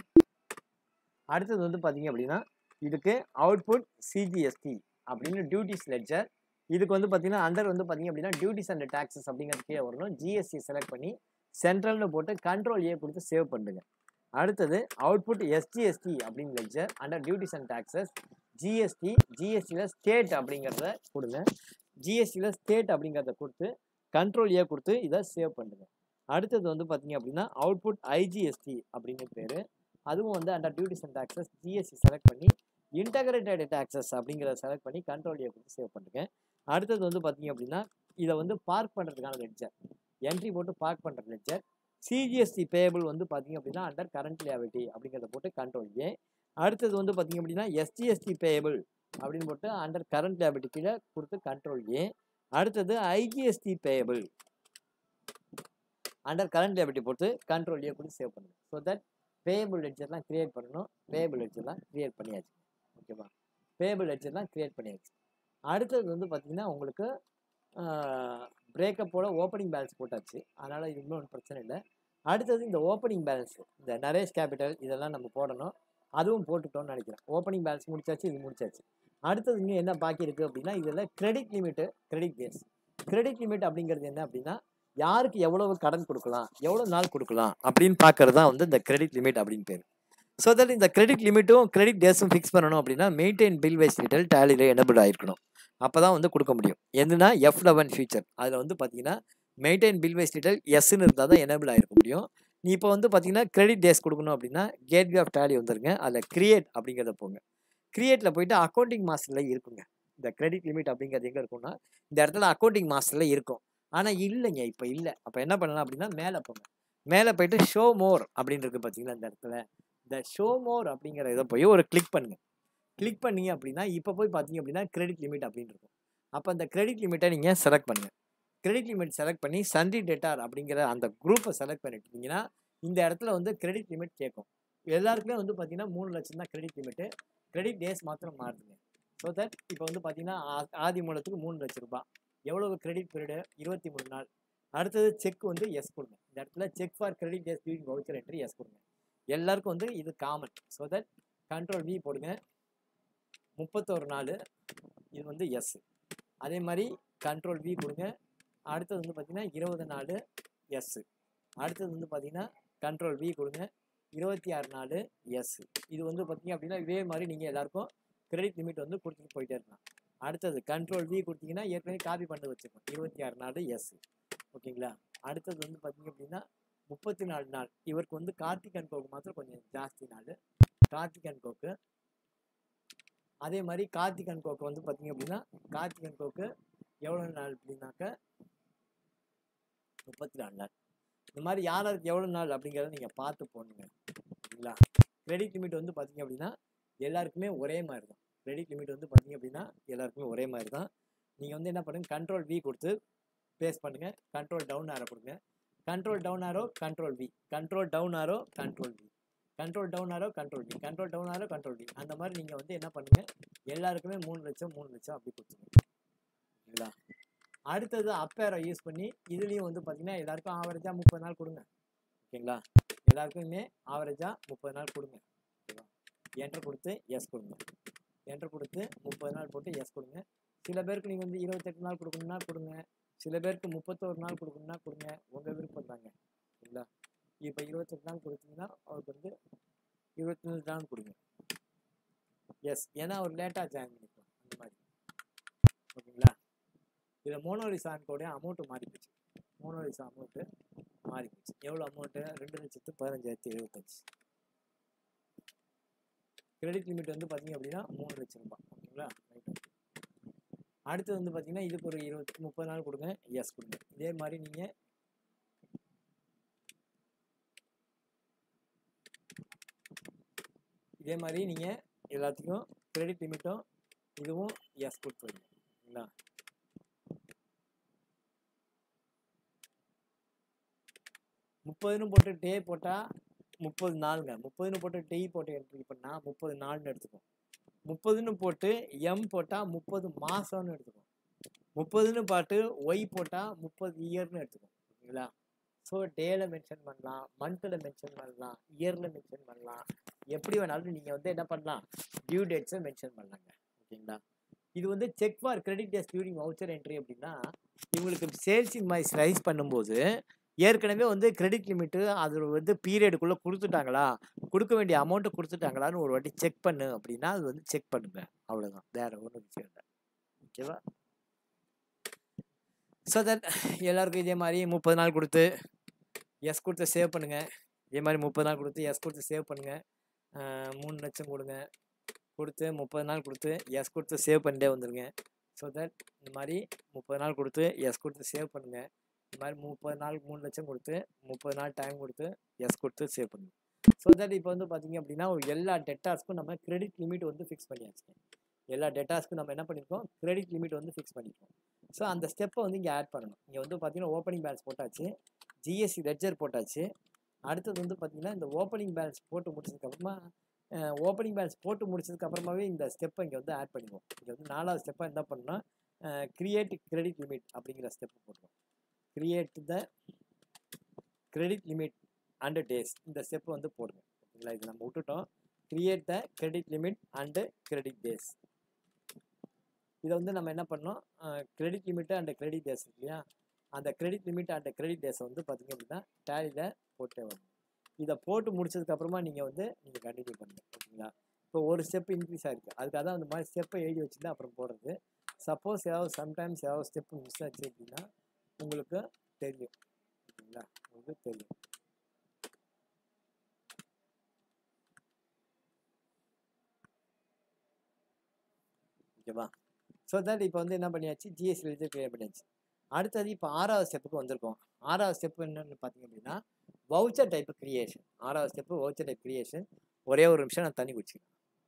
Speaker 1: அடுத்தது வந்து பார்த்தீங்க அப்படின்னா இதுக்கு அவுட்புட் சிஜிஎஸ்டி அப்படின்னு டியூட்டிஸ் லெட்ஜர் இதுக்கு வந்து பார்த்தீங்கன்னா அண்டர் வந்து பார்த்தீங்க அப்படின்னா டியூட்டிஸ் அண்ட் டாக்ஸஸ் அப்படிங்கிறது கீழே வரணும் ஜிஎஸ்டி செலக்ட் பண்ணி சென்ட்ரல்னு போட்டு கண்ட்ரோல் ஏ கொடுத்து சேவ் பண்ணுங்க அடுத்தது அவுட்புட் எஸ்டிஎஸ்டி அப்படின்னு ledger under duties and taxes GST ஜிஎஸ்டியில் ஸ்டேட் அப்படிங்கிறத கொடுங்க ஜிஎஸ்டியில் ஸ்டேட் அப்படிங்கிறத கொடுத்து கண்ட்ரோல் ஏ கொடுத்து இதை சேவ் பண்ணுங்க அடுத்தது வந்து பார்த்தீங்க அப்படின்னா அவுட்புட் ஐஜிஎஸ்டி அப்படின்னு பேர் அதுவும் வந்து under duties and taxes GST select பண்ணி இன்டகிரேட்டட் டாக்ஸஸ் அப்படிங்கிறத செலக்ட் பண்ணி கண்ட்ரோல் ஏ கொடுத்து சேவ் பண்ணுங்க அடுத்தது வந்து பார்த்தீங்க அப்படின்னா இதை வந்து பார்க் பண்ணுறதுக்கான லெட்ஜர் என்ட்ரி போட்டு பார்க் பண்ணுற லெட்ஜர் சிஜிஎஸ்டி பேபிள் வந்து பார்த்தீங்க அப்படின்னா அண்டர் கரண்ட் லியாபிலிட்டி அப்படிங்கிறத போட்டு கண்ட்ரோல் ஏ அடுத்தது வந்து பார்த்தீங்க அப்படின்னா எஸ்டிஎஸ்டி பேபிள் அப்படின்னு போட்டு அண்டர் கரண்ட் லியாபிலிட்டி கீழே கொடுத்து கண்ட்ரோல் ஏ அடுத்தது IGST payable under current liability போட்டு கண்ட்ரோல் ஏ கொடுத்து சேவ் பண்ணுங்க ஸோ தட் பேபிள் லெட்ஜர்லாம் கிரியேட் பண்ணணும் பேபிள் லெட்ஜர்லாம் கிரியேட் பண்ணியாச்சு ஓகேவா பேபிள் லெட்ஜர்லாம் கிரியேட் பண்ணியாச்சு அடுத்தது வந்து பார்த்தீங்கன்னா உங்களுக்கு பிரேக்கப்போட ஓப்பனிங் பேலன்ஸ் போட்டாச்சு அதனால் இது இன்னும் பிரச்சனை இல்லை அடுத்தது இந்த ஓப்பனிங் பேலன்ஸ் இந்த நரேஷ் கேபிட்டல் இதெல்லாம் நம்ம போடணும் அதுவும் போட்டுட்டோம்னு நினைக்கிறேன் ஓப்பனிங் பேலன்ஸ் முடிச்சாச்சு இது முடிச்சாச்சு அடுத்தது இன்னும் என்ன பாக்கி இருக்குது அப்படின்னா இதில் கிரெடிட் லிமிட்டு கிரெடிட் பேஸ் கிரெடிட் லிமிட் அப்படிங்கிறது என்ன அப்படின்னா யாருக்கு எவ்வளவு கடன் கொடுக்கலாம் எவ்வளோ நாள் கொடுக்கலாம் அப்படின்னு பார்க்கறது தான் வந்து இந்த கிரெடிட் லிமிட் அப்படின்னு பேர் ஸோ தட் இந்த கிரெடிட் லிமிட்டும் கிரெடிட் டேஸும் ஃபிக்ஸ் பண்ணணும் அப்படின்னா மெயின்டைன் பில் வைஸ் டீட்டெயில் டேலியில் எனபிள் ஆயிருக்கணும் அப்போ தான் வந்து கொடுக்க முடியும் எதுனா எஃப் லெவன் ஃபியூச்சர் அதில் வந்து பார்த்தீங்கன்னா மெயின்டைன் பில் வைஸ் டீட்டெயில் எஸ்ன்னு இருந்தால் தான் எனபிள் ஆகிருக்க முடியும் நீ இப்போ வந்து பார்த்தீங்கன்னா கிரெடிட் டேஸ் கொடுக்கணும் அப்படின்னா கேட்வே ஆஃப் டேலி வந்துருங்க அதில் கிரியேட் அப்படிங்கிறத போங்க கிரியேட்டில் போயிட்டு அக்கௌண்டிங் மாஸ்டரில் இருக்குங்க இந்த கிரெடிட் லிமிட் அப்படிங்கிறது எங்கே இருக்கும்னா இந்த இடத்துல அக்கௌண்டிங் மாஸ்டரில் இருக்கும் ஆனால் இல்லைங்க இப்போ இல்லை அப்போ என்ன பண்ணலாம் அப்படின்னா மேலே போங்க மேலே போயிட்டு ஷோ மோர் அப்படின்னு இருக்கு பார்த்தீங்களா இந்த இடத்துல இந்த ஷோ மோர் அப்படிங்கிற இதை போய் ஒரு கிளிக் பண்ணுங்க கிளிக் பண்ணீங்க அப்படின்னா இப்போ போய் பார்த்தீங்க அப்படின்னா கிரெடிட் லிமிட் அப்படின்னு இருக்கும் அப்போ அந்த கிரெடிட் லிமிட்டை நீங்கள் செலக்ட் பண்ணுங்கள் கிரெடிட் லிமிட் செலக்ட் பண்ணி சன்ரி டெட்டார் அப்படிங்கிற அந்த குரூப்பை செலக்ட் பண்ணிட்டீங்கன்னா இந்த இடத்துல வந்து கிரெடிட் லிமிட் கேட்கும் எல்லாருக்குமே வந்து பார்த்தீங்கன்னா மூணு லட்சம் தான் கிரெடிட் லிமிட்டு கிரெடிட் டேஸ் மாத்திரம் மாறுதுங்க ஸோ தட் இப்போ வந்து பார்த்தீங்கன்னா ஆ- ஆதி மூலத்துக்கு மூணு லட்ச ரூபாய் எவ்வளவு கிரெடிட் பீரியடு இருபத்தி மூணு நாள் அடுத்தது செக் வந்து எஸ் கொடுங்க இந்த இடத்துல check for credit days during voucher entry yes கொடுங்க எல்லாருக்கும் வந்து இது common so that control V போடுங்க முப்பத்தோரு நாள் இது வந்து எஸ் அதே மாதிரி கண்ட்ரோல் வி கொடுங்க அடுத்தது வந்து பார்த்தீங்கன்னா இருபது நாள் எஸ் அடுத்தது வந்து பார்த்தீங்கன்னா கண்ட்ரோல் வி கொடுங்க இருபத்தி ஆறு நாள் எஸ் இது வந்து பார்த்தீங்க அப்படின்னா இதே மாதிரி நீங்கள் எல்லாருக்கும் கிரெடிட் லிமிட் வந்து கொடுத்துட்டு போயிட்டே இருக்கலாம் அடுத்தது கண்ட்ரோல் வி கொடுத்தீங்கன்னா ஏற்கனவே காப்பி பண்ணி வச்சுருக்கோம் இருபத்தி ஆறு நாள் எஸ் ஓகேங்களா அடுத்தது வந்து பார்த்தீங்க அப்படின்னா முப்பத்தி நாலு நாள் இவருக்கு வந்து கார்த்திக் அண்ட் கோக்கு மாத்திரம் கொஞ்சம் ஜாஸ்தி நாள் கார்த்திக் அண்ட் கோக்கு அதே மாதிரி கார்த்திக் அண்ட் கோக்கு வந்து பார்த்தீங்க அப்படின்னா கார்த்திக் அண்ட் கோக்கு எவ்வளோ நாள் அப்படின்னாக்க முப்பத்தி நாலு நாள் இந்த மாதிரி யார் யாருக்கு எவ்வளோ நாள் அப்படிங்கிறத நீங்கள் பார்த்து போடணுங்க சரிங்களா கிரெடிட் லிமிட் வந்து பார்த்தீங்க அப்படின்னா எல்லாருக்குமே ஒரே மாதிரி தான் கிரெடிட் லிமிட் வந்து பார்த்தீங்க அப்படின்னா எல்லாருக்குமே ஒரே மாதிரி தான் நீங்கள் வந்து என்ன பண்ணுங்க கண்ட்ரோல் வி கொடுத்து பேஸ் பண்ணுங்கள் கண்ட்ரோல் டவுன் ஆரோ கொடுங்க control down arrow control V control down arrow control V control down arrow control V control down arrow control V அந்த மாதிரி நீங்கள் வந்து என்ன பண்ணுங்கள் எல்லாருக்குமே மூணு லட்சம் மூணு லட்சம் அப்படி கொடுத்துருங்க சரிங்களா அடுத்தது அப்பேரை யூஸ் பண்ணி இதுலேயும் வந்து பார்த்தீங்கன்னா எல்லாருக்கும் ஆவரேஜாக முப்பது நாள் கொடுங்க ஓகேங்களா எல்லாருக்குமே ஆவரேஜாக முப்பது நாள் கொடுங்க ஓகேவா என்ட்ரு கொடுத்து எஸ் கொடுங்க என்ட்ரு கொடுத்து முப்பது நாள் போட்டு எஸ் கொடுங்க சில பேருக்கு நீங்கள் வந்து இருபத்தெட்டு நாள் கொடுக்கணும்னா கொடுங்க சில பேருக்கு முப்பத்தோரு நாள் கொடுக்கணும்னா கொடுங்க உங்கள் விருப்பம் தாங்க சரிங்களா இப்போ இருபத்தெட்டு நாள் கொடுத்தீங்கன்னா அவருக்கு வந்து இருபத்தி நாலு நாள் கொடுங்க எஸ் ஏன்னா அவர் லேட்டாக ஜாயின் பண்ணிக்கலாம் அந்த மாதிரி ஓகேங்களா இதில் மோனோலிசான்கோடைய அமௌண்ட்டு மாறி போச்சு மோனோலிசா அமௌண்ட்டு மாறி போச்சு எவ்வளோ அமௌண்ட்டு ரெண்டு லட்சத்து பதினஞ்சாயிரத்தி எழுபத்தஞ்சு கிரெடிட் லிமிட் வந்து பார்த்தீங்க அப்படின்னா மூணு லட்சம் ரூபாய் ஓகேங்களா ரைட் அடுத்து வந்து பார்த்தீங்கன்னா இதுக்கு ஒரு இருபத்தி முப்பது நாள் கொடுங்க எஸ் கொடுங்க இதே மாதிரி நீங்கள் இதே மாதிரி நீங்கள் எல்லாத்துக்கும் கிரெடிட் லிமிட்டும் இதுவும் எஸ் கொடுத்துருங்க ஓகேங்களா முப்பதுன்னு போட்டு டே போட்டால் முப்பது நாளுங்க முப்பதுன்னு போட்டு டெய் போட்டு என்ட்ரி பண்ணால் முப்பது நாள்னு எடுத்துக்கும் முப்பதுன்னு போட்டு எம் போட்டால் முப்பது மாதம்னு எடுத்துக்கும் முப்பதுன்னு பாட்டு ஒய் போட்டால் முப்பது இயர்னு எடுத்துக்கும் ஓகேங்களா ஸோ டேல மென்ஷன் பண்ணலாம் மந்த்தில் மென்ஷன் பண்ணலாம் இயரில் மென்ஷன் பண்ணலாம் எப்படி வேணாலும் நீங்கள் வந்து என்ன பண்ணலாம் டியூ டேட்ஸை மென்ஷன் பண்ணலாங்க ஓகேங்களா இது வந்து check for credit days during voucher entry அப்படின்னா இவங்களுக்கு சேல்ஸ் இன்வாய்ஸ் ரைஸ் பண்ணும்போது ஏற்கனவே வந்து கிரெடிட் லிமிட்டு அது வந்து பீரியடுக்குள்ளே கொடுத்துட்டாங்களா கொடுக்க வேண்டிய அமௌண்ட்டை கொடுத்துட்டாங்களான்னு ஒரு வாட்டி செக் பண்ணு அப்படின்னா அது வந்து செக் பண்ணுங்க அவ்வளோதான் வேற ஒன்றும் விஷயம் இல்லை ஓகேவா ஸோ தட் எல்லாருக்கும் இதே மாதிரி முப்பது நாள் கொடுத்து எஸ் கொடுத்து சேவ் பண்ணுங்கள் இதே மாதிரி முப்பது நாள் கொடுத்து எஸ் கொடுத்து சேவ் பண்ணுங்கள் மூணு லட்சம் கொடுங்க கொடுத்து முப்பது நாள் கொடுத்து எஸ் கொடுத்து சேவ் பண்ணிட்டே வந்துடுங்க ஸோ தட் இந்த மாதிரி முப்பது நாள் கொடுத்து எஸ் கொடுத்து சேவ் பண்ணுங்கள் இந்த மாதிரி முப்பது நாள் மூணு லட்சம் கொடுத்து முப்பது நாள் டைம் கொடுத்து எஸ் கொடுத்து சேவ் பண்ணுங்க ஸோ தட் இப்போ வந்து பார்த்தீங்க அப்படின்னா எல்லா டெட்டாஸ்க்கும் நம்ம கிரெடிட் லிமிட் வந்து ஃபிக்ஸ் பண்ணியாச்சு எல்லா டெட்டாஸ்க்கும் நம்ம என்ன பண்ணியிருக்கோம் கிரெடிட் லிமிட் வந்து ஃபிக்ஸ் பண்ணியிருக்கோம் ஸோ அந்த ஸ்டெப்பை வந்து இங்கே ஆட் பண்ணணும் இங்கே வந்து பார்த்தீங்கன்னா ஓப்பனிங் பேலன்ஸ் போட்டாச்சு ஜிஎஸ்சி லெட்ஜர் போட்டாச்சு அடுத்தது வந்து பார்த்தீங்கன்னா இந்த ஓப்பனிங் பேலன்ஸ் போட்டு முடிச்சதுக்கப்புறமா ஓப்பனிங் பேலன்ஸ் போட்டு முடிச்சதுக்கு அப்புறமாவே இந்த ஸ்டெப்பை இங்கே வந்து ஆட் பண்ணிடுவோம் இங்கே வந்து நாலாவது ஸ்டெப்பாக என்ன பண்ணணும் கிரியேட் கிரெடிட் லிமிட் அப்படிங்கிற ஸ்டெப் போட்டுருவோம் create the credit limit and days இந்த ஸ்டெப் வந்து போடுங்க ஓகேங்களா இது நம்ம விட்டுட்டோம் create the credit limit and credit days இதை வந்து நம்ம என்ன பண்ணோம் credit limit and credit days இருக்கு இல்லையா அந்த கிரெடிட் லிமிட் அண்ட் கிரெடிட் டேஸை வந்து பார்த்தீங்க அப்படின்னா டேலியில் போட்டே வரணும் இதை போட்டு முடிச்சதுக்கப்புறமா நீங்கள் வந்து நீங்கள் கண்டினியூ பண்ணுங்க ஓகேங்களா இப்போ ஒரு ஸ்டெப் இன்க்ரீஸ் ஆகிருக்கு அதுக்காக தான் அந்த மாதிரி ஸ்டெப்பை எழுதி வச்சுட்டு அப்புறம் போடுறது சப்போஸ் ஏதாவது சம்டைம்ஸ் ஏதாவது ஸ்டெப் மிஸ் ஆச்சு அப்படின்னா உங்களுக்கு தெரியும் ஓகேங்களா உங்களுக்கு தெரியும் ஓகேவா ஸோ தட் இப்போ வந்து என்ன பண்ணியாச்சு ஜிஎஸ்டி லெஜர் கிரியேட் பண்ணியாச்சு அடுத்தது இப்போ ஆறாவது ஸ்டெப்புக்கு வந்திருக்கோம் ஆறாவது ஸ்டெப் என்னன்னு பார்த்தீங்க அப்படின்னா வவுச்சர் டைப் கிரியேஷன் ஆறாவது ஸ்டெப்பு வவுச்சர் டைப் கிரியேஷன் ஒரே ஒரு நிமிஷம் நான் தண்ணி குடிச்சிக்கிறேன்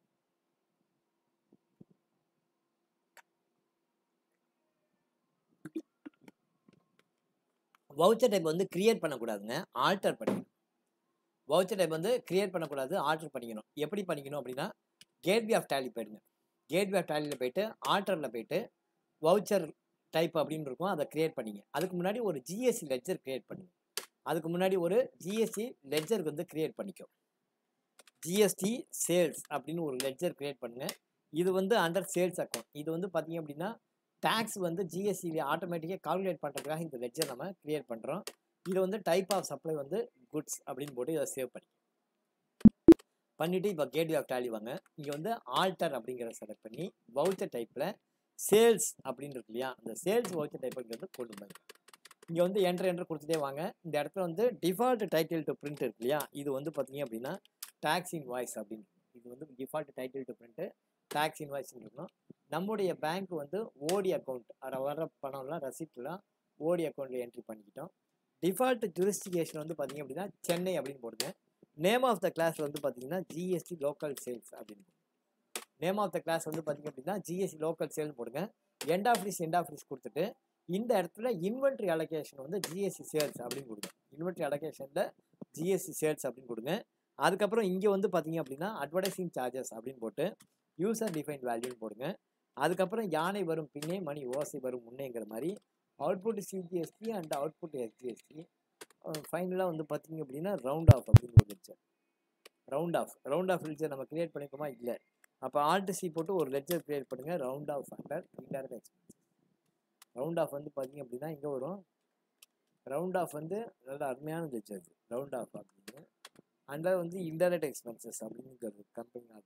Speaker 1: வவுச்சர் டைப் வந்து கிரியேட் பண்ணக்கூடாதுங்க ஆல்டர் பண்ணிக்கணும் வவுச்சர் டைப் வந்து கிரியேட் பண்ணக்கூடாது ஆல்டர் பண்ணிக்கணும் எப்படி பண்ணிக்கணும் அப்படின்னா கேட்வே ஆஃப் டேலி போயிடுங்க கேட்வே ஆஃப் டேலியில் போயிட்டு ஆல்டரில் போயிட்டு வவுச்சர் டைப் அப்படின்னு இருக்கும் அதை கிரியேட் பண்ணிங்க அதுக்கு முன்னாடி ஒரு ஜிஎஸ்சி லெட்ஜர் கிரியேட் பண்ணுங்க அதுக்கு முன்னாடி ஒரு ஜிஎஸ்டி லெட்ஜருக்கு வந்து கிரியேட் பண்ணிக்கோ ஜிஎஸ்டி சேல்ஸ் அப்படின்னு ஒரு லெட்ஜர் கிரியேட் பண்ணுங்க இது வந்து அண்டர் சேல்ஸ் அக்கௌண்ட் இது வந்து பார்த்தீங்க அப்படின்னா டேக்ஸ் வந்து ஜிஎஸ்டி ஆட்டோமேட்டிக்காக கால்குலேட் பண்ணுறதுக்காக இந்த லெட்ஜர் நம்ம கிரியேட் பண்ணுறோம் இது வந்து டைப் ஆஃப் சப்ளை வந்து குட்ஸ் அப்படின்னு போட்டு இதை சேவ் பண்ணி பண்ணிவிட்டு இப்போ கேட்வே ஆஃப் டேலி வாங்க இங்கே வந்து ஆல்டர் அப்படிங்கிறத செலக்ட் பண்ணி வவுச்சர் டைப்பில் சேல்ஸ் அப்படின்னு இருக்கு இல்லையா அந்த சேல்ஸ் வவுச்சர் டைப் இங்கே வந்து கொண்டு வந்து இங்கே வந்து என்ட்ரு என்ட்ரு கொடுத்துட்டே வாங்க இந்த இடத்துல வந்து டிஃபால்ட் டைட்டில் டு பிரிண்ட் இருக்கு இல்லையா இது வந்து பார்த்தீங்க அப்படின்னா டேக்ஸ் இன் வாய்ஸ் அப்படின்னு இது வந்து default title to print tax invoice இருக்கணும் நம்முடைய பேங்க் வந்து ஓடி அக்கௌண்ட் அதில் வர பணம்லாம் ரசிப்ட்லாம் ஓடி அக்கௌண்ட்டில் என்ட்ரி பண்ணிக்கிட்டோம் டிஃபால்ட் ஜூரிஸ்டிகேஷன் வந்து பார்த்தீங்க அப்படின்னா சென்னை அப்படின்னு போடுங்க நேம் ஆஃப் த கிளாஸ் வந்து பார்த்தீங்கன்னா ஜிஎஸ்டி லோக்கல் சேல்ஸ் அப்படின்னு நேம் ஆஃப் த கிளாஸ் வந்து பார்த்தீங்க அப்படின்னா ஜிஎஸ்டி லோக்கல் சேல்ஸ் போடுங்க எண்ட் ஆஃபீஸ் எண்ட் ஆஃபீஸ் கொடுத்துட்டு இந்த இடத்துல இன்வென்ட்ரி அலோகேஷன் வந்து ஜிஎஸ்டி சேல்ஸ் அப்படின்னு கொடுங்க இன்வென்ட்ரி அலோகேஷனில் ஜிஎஸ்டி சேல்ஸ் அப்படின்னு கொடுங்க அதுக்கப்புறம் இங்கே வந்து பார்த்தீங்க அப்படின்னா அட்வர்டைசிங் சார்ஜஸ் அப்படின்னு போட்டு யூசர் டிஃபைன் வேல்யூன்னு போடுங்க அதுக்கப்புறம் யானை வரும் பின்னே மணி ஓசை வரும் முன்னேங்கிற மாதிரி output CGST and output SGST ஃபைனலாக வந்து பார்த்தீங்க அப்படின்னா ரவுண்ட் ஆஃப் அப்படின்னு ஒரு ledger round off round off ledger நம்ம கிரியேட் பண்ணிக்கோமா இல்லை அப்போ ஆல்ட் சி போட்டு ஒரு லெட்ஜர் கிரியேட் பண்ணுங்கள் round off under indirect expenses round off வந்து பார்த்தீங்க அப்படின்னா இங்கே வரும் ரவுண்ட் ஆஃப் வந்து நல்ல அருமையான லெட்ஜர் ரவுண்ட் ஆஃப் அப்படின்னு அண்டர் வந்து இன்டைரக்ட் எக்ஸ்பென்சஸ் அப்படிங்கிறது company of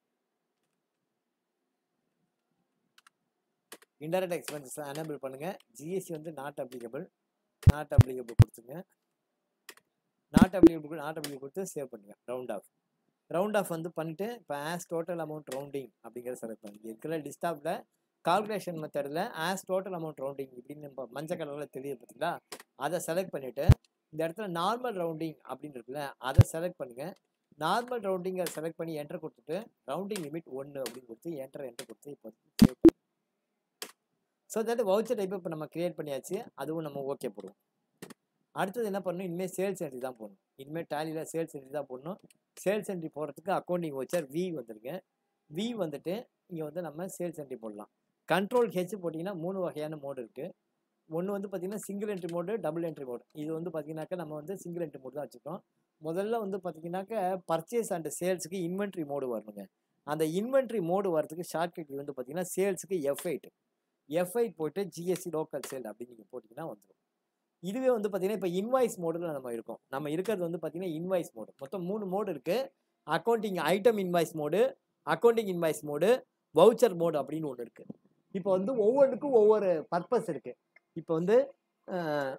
Speaker 1: indirect expenses enable பண்ணுங்கள் ஜிஎஸ்டி வந்து நாட் அப்ளிகபிள் நாட் அப்ளிகபிள் கொடுத்துங்க நாட் அப்ளிகபிள் நாட் அப்ளிகபிள் கொடுத்து சேவ் பண்ணுங்கள் ரவுண்ட் ஆஃப் ரவுண்ட் ஆஃப் வந்து பண்ணிவிட்டு இப்போ ஆஸ் டோட்டல் அமௌண்ட் ரவுண்டிங் அப்படிங்கிறத செலக்ட் பண்ணுங்க இருக்கிற டிஸ்டாப்பில் கால்குலேஷன் மெத்தடில் ஆஸ் டோட்டல் அமௌண்ட் ரவுண்டிங் இப்படின்னு நம்ம மஞ்சள் கலரில் தெரியுது பார்த்தீங்களா அதை செலக்ட் பண்ணிவிட்டு இந்த இடத்துல நார்மல் ரவுண்டிங் அப்படின்னு இருக்குல்ல அதை செலக்ட் பண்ணுங்கள் நார்மல் ரவுண்டிங்கை செலக்ட் பண்ணி என்டர் கொடுத்துட்டு ரவுண்டிங் லிமிட் ஒன்று அப்படின்னு கொடுத்து என்டர் என்டர் கொடுத்து இப்போ சேவ் பண்ணு ஸோ தட் வவுச்சர் டைப் இப்போ நம்ம கிரியேட் பண்ணியாச்சு அதுவும் நம்ம ஓகே போடுவோம் அடுத்தது என்ன பண்ணணும் இனிமேல் சேல்ஸ் என்ட்ரி தான் போடணும் இனிமேல் டேலியில் சேல்ஸ் என்ட்ரி தான் போடணும் சேல்ஸ் என்ட்ரி போடுறதுக்கு அக்கௌண்டிங் வச்சர் வி வந்துருங்க வி வந்துட்டு இங்கே வந்து நம்ம சேல்ஸ் என்ட்ரி போடலாம் கண்ட்ரோல் ஹெச் போட்டிங்கன்னா மூணு வகையான மோடு இருக்குது ஒன்று வந்து பார்த்திங்கன்னா single entry mode double entry mode இது வந்து பார்த்திங்கனாக்கா நம்ம வந்து சிங்கிள் என்ட்ரி மோடு தான் வச்சுருக்கோம் முதல்ல வந்து பார்த்திங்கனாக்கா பர்ச்சேஸ் அண்ட் சேல்ஸுக்கு இன்வென்ட்ரி மோடு வரணுங்க அந்த இன்வென்ட்ரி மோடு வரதுக்கு ஷார்ட்கட் வந்து பார்த்திங்கன்னா சேல்ஸுக்கு எஃப் எயிட் எஃப் எயிட் போட்டு ஜிஎஸ்டி லோக்கல் சேல் அப்படின்னு நீங்கள் போட்டிங்கன்னா வந்துடும் இதுவே வந்து பார்த்தீங்கன்னா இப்போ இன்வாய்ஸ் மோடில் நம்ம இருக்கோம் நம்ம இருக்கிறது வந்து பார்த்தீங்கன்னா இன்வாய்ஸ் மோடு மொத்தம் மூணு மோடு இருக்குது accounting item invoice mode accounting invoice mode voucher mode அப்படின்னு ஒன்று இருக்குது இப்போ வந்து ஒவ்வொன்றுக்கும் ஒவ்வொரு பர்பஸ் இருக்குது இப்போ வந்து அஹ்,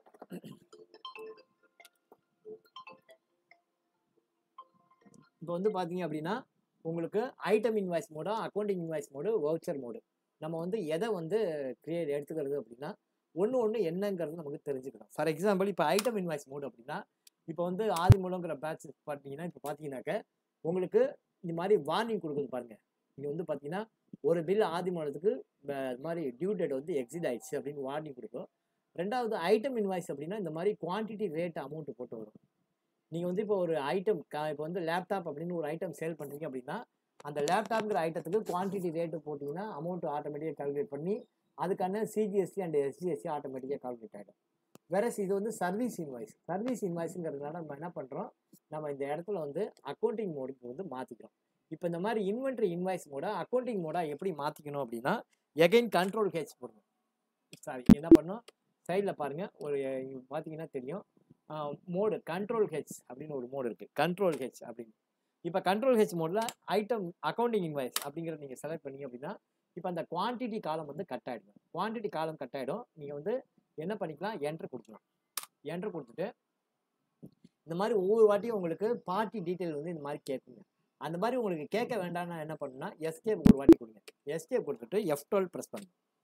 Speaker 1: இப்போ வந்து பார்த்தீங்க அப்படின்னா உங்களுக்கு ஐட்டம் இன்வாய்ஸ் மோடா accounting invoice mode voucher mode நம்ம வந்து எதை வந்து கிரியேட் எடுத்துக்கிறது அப்படின்னா ஒன்று ஒன்று என்னங்கிறது நமக்கு தெரிஞ்சுக்கணும் ஃபார் எக்ஸாம்பிள் இப்போ ஐட்டம் இன்வாய்ஸ் மோடு அப்படின்னா இப்போ வந்து ஆதி மூலங்கிற பேட்ச் பார்த்தீங்கன்னா இப்போ பார்த்தீங்கன்னாக்க உங்களுக்கு இந்த மாதிரி வார்னிங் கொடுக்குது பாருங்க இங்கே வந்து பார்த்தீங்கன்னா ஒரு பில் ஆதி மூலத்துக்கு இந்த மாதிரி டியூ டேட் வந்து எக்ஸிட் ஆயிடுச்சு அப்படின்னு வார்னிங் கொடுக்கும் ரெண்டாவது ஐட்டம் இன்வாய்ஸ் அப்படின்னா இந்த மாதிரி குவான்டிட்டி ரேட் அமௌண்ட் போட்டு வரும் நீங்கள் வந்து இப்போ ஒரு ஐட்டம் இப்போ வந்து லேப்டாப் அப்படின்னு ஒரு ஐட்டம் சேல் பண்ணுறீங்க அப்படின்னா அந்த லேப்டாப்ங்கிற ஐட்டத்துக்கு குவான்டிட்டி ரேட்டு போட்டிங்கன்னா அமௌண்ட் ஆட்டோமேட்டிக்காக கால்குலேட் பண்ணி அதுக்கான சிஜிஎஸ்டி அண்ட் எஸ்ஜிஎஸ்டி ஆட்டோமேட்டிக்காக கால்குலேட் ஆகிடும் வேறஸ் இது வந்து சர்வீஸ் இன்வாய்ஸ் சர்வீஸ் இன்வாய்ஸுங்கிறதுனால நம்ம என்ன பண்ணுறோம் நம்ம இந்த இடத்துல வந்து அக்கௌண்டிங் மோடுக்கு வந்து மாற்றிக்கிறோம் இப்போ இந்த மாதிரி இன்வென்ட்ரி இன்வாய்ஸ் மோட அக்கௌண்டிங் மோடா எப்படி மாற்றிக்கணும் அப்படின்னா எகைன் கண்ட்ரோல் ஹெச் போடணும் சாரி என்ன பண்ணோம் சைடில் பாருங்கள் ஒரு இங்க பார்த்தீங்கன்னா தெரியும் மோடு கண்ட்ரோல் ஹெச் அப்படின்னு ஒரு மோடு இருக்குது கண்ட்ரோல் ஹெச் அப்படின்னு இப்போ கண்ட்ரோல் ஹெச் மோடில் ஐட்டம் அக்கௌண்டிங் இன்வாய்ஸ் அப்படிங்கிறத நீங்கள் செலக்ட் பண்ணீங்க அப்படின்னா இப்போ அந்த குவான்டிட்டி காலம் வந்து கட் ஆகிடும் குவான்டிட்டி காலம் கட் ஆகிடும் நீங்கள் வந்து என்ன பண்ணிக்கலாம் என்ட்ரு கொடுக்கலாம் என்ட்ரு கொடுத்துட்டு இந்த மாதிரி ஒவ்வொரு வாட்டியும் உங்களுக்கு பார்ட்டி டீட்டெயில் வந்து இந்த மாதிரி கேட்குங்க அந்த மாதிரி உங்களுக்கு கேட்க வேண்டாம்னா என்ன பண்ணுன்னா எஸ்கேப் ஒரு வாட்டி கொடுங்க எஸ்கேப் கொடுத்துட்டு எஃப் டுவெல் ப்ரெஸ் பண்ணுங்க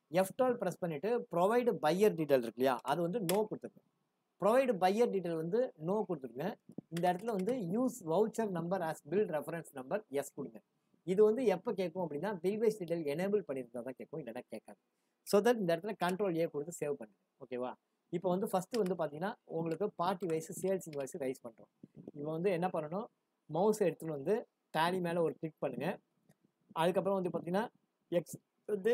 Speaker 1: எஃப் டுவெல் ப்ரெஸ் பண்ணிவிட்டு ப்ரொவைடு பையர் டீட்டெயில் இருக்கு இல்லையா அது வந்து நோ கொடுத்துருங்க ப்ரொவைடு பையர் டீட்டெயில் வந்து நோ கொடுத்துருங்க இந்த இடத்துல வந்து use voucher number as bill reference number yes கொடுங்க இது வந்து எப்போ கேட்கும் அப்படின்னா பில் வைஸ் டீட்டெயில் எனேபிள் பண்ணியிருந்தா தான் கேட்கும் இல்லைன்னா கேட்காது ஸோ தட் இந்த இடத்துல கண்ட்ரோல் ஏ கொடுத்து சேவ் பண்ணுங்க ஓகேவா இப்போ வந்து ஃபஸ்ட்டு வந்து பார்த்தீங்கன்னா உங்களுக்கு party wise sales invoice raise பண்ணுறோம் இப்போ வந்து என்ன பண்ணணும் மவுஸ் எடுத்துகிட்டு வந்து டேலி மேலே ஒரு கிளிக் பண்ணுங்கள் அதுக்கப்புறம் வந்து பார்த்தீங்கன்னா எக்ஸ் வந்து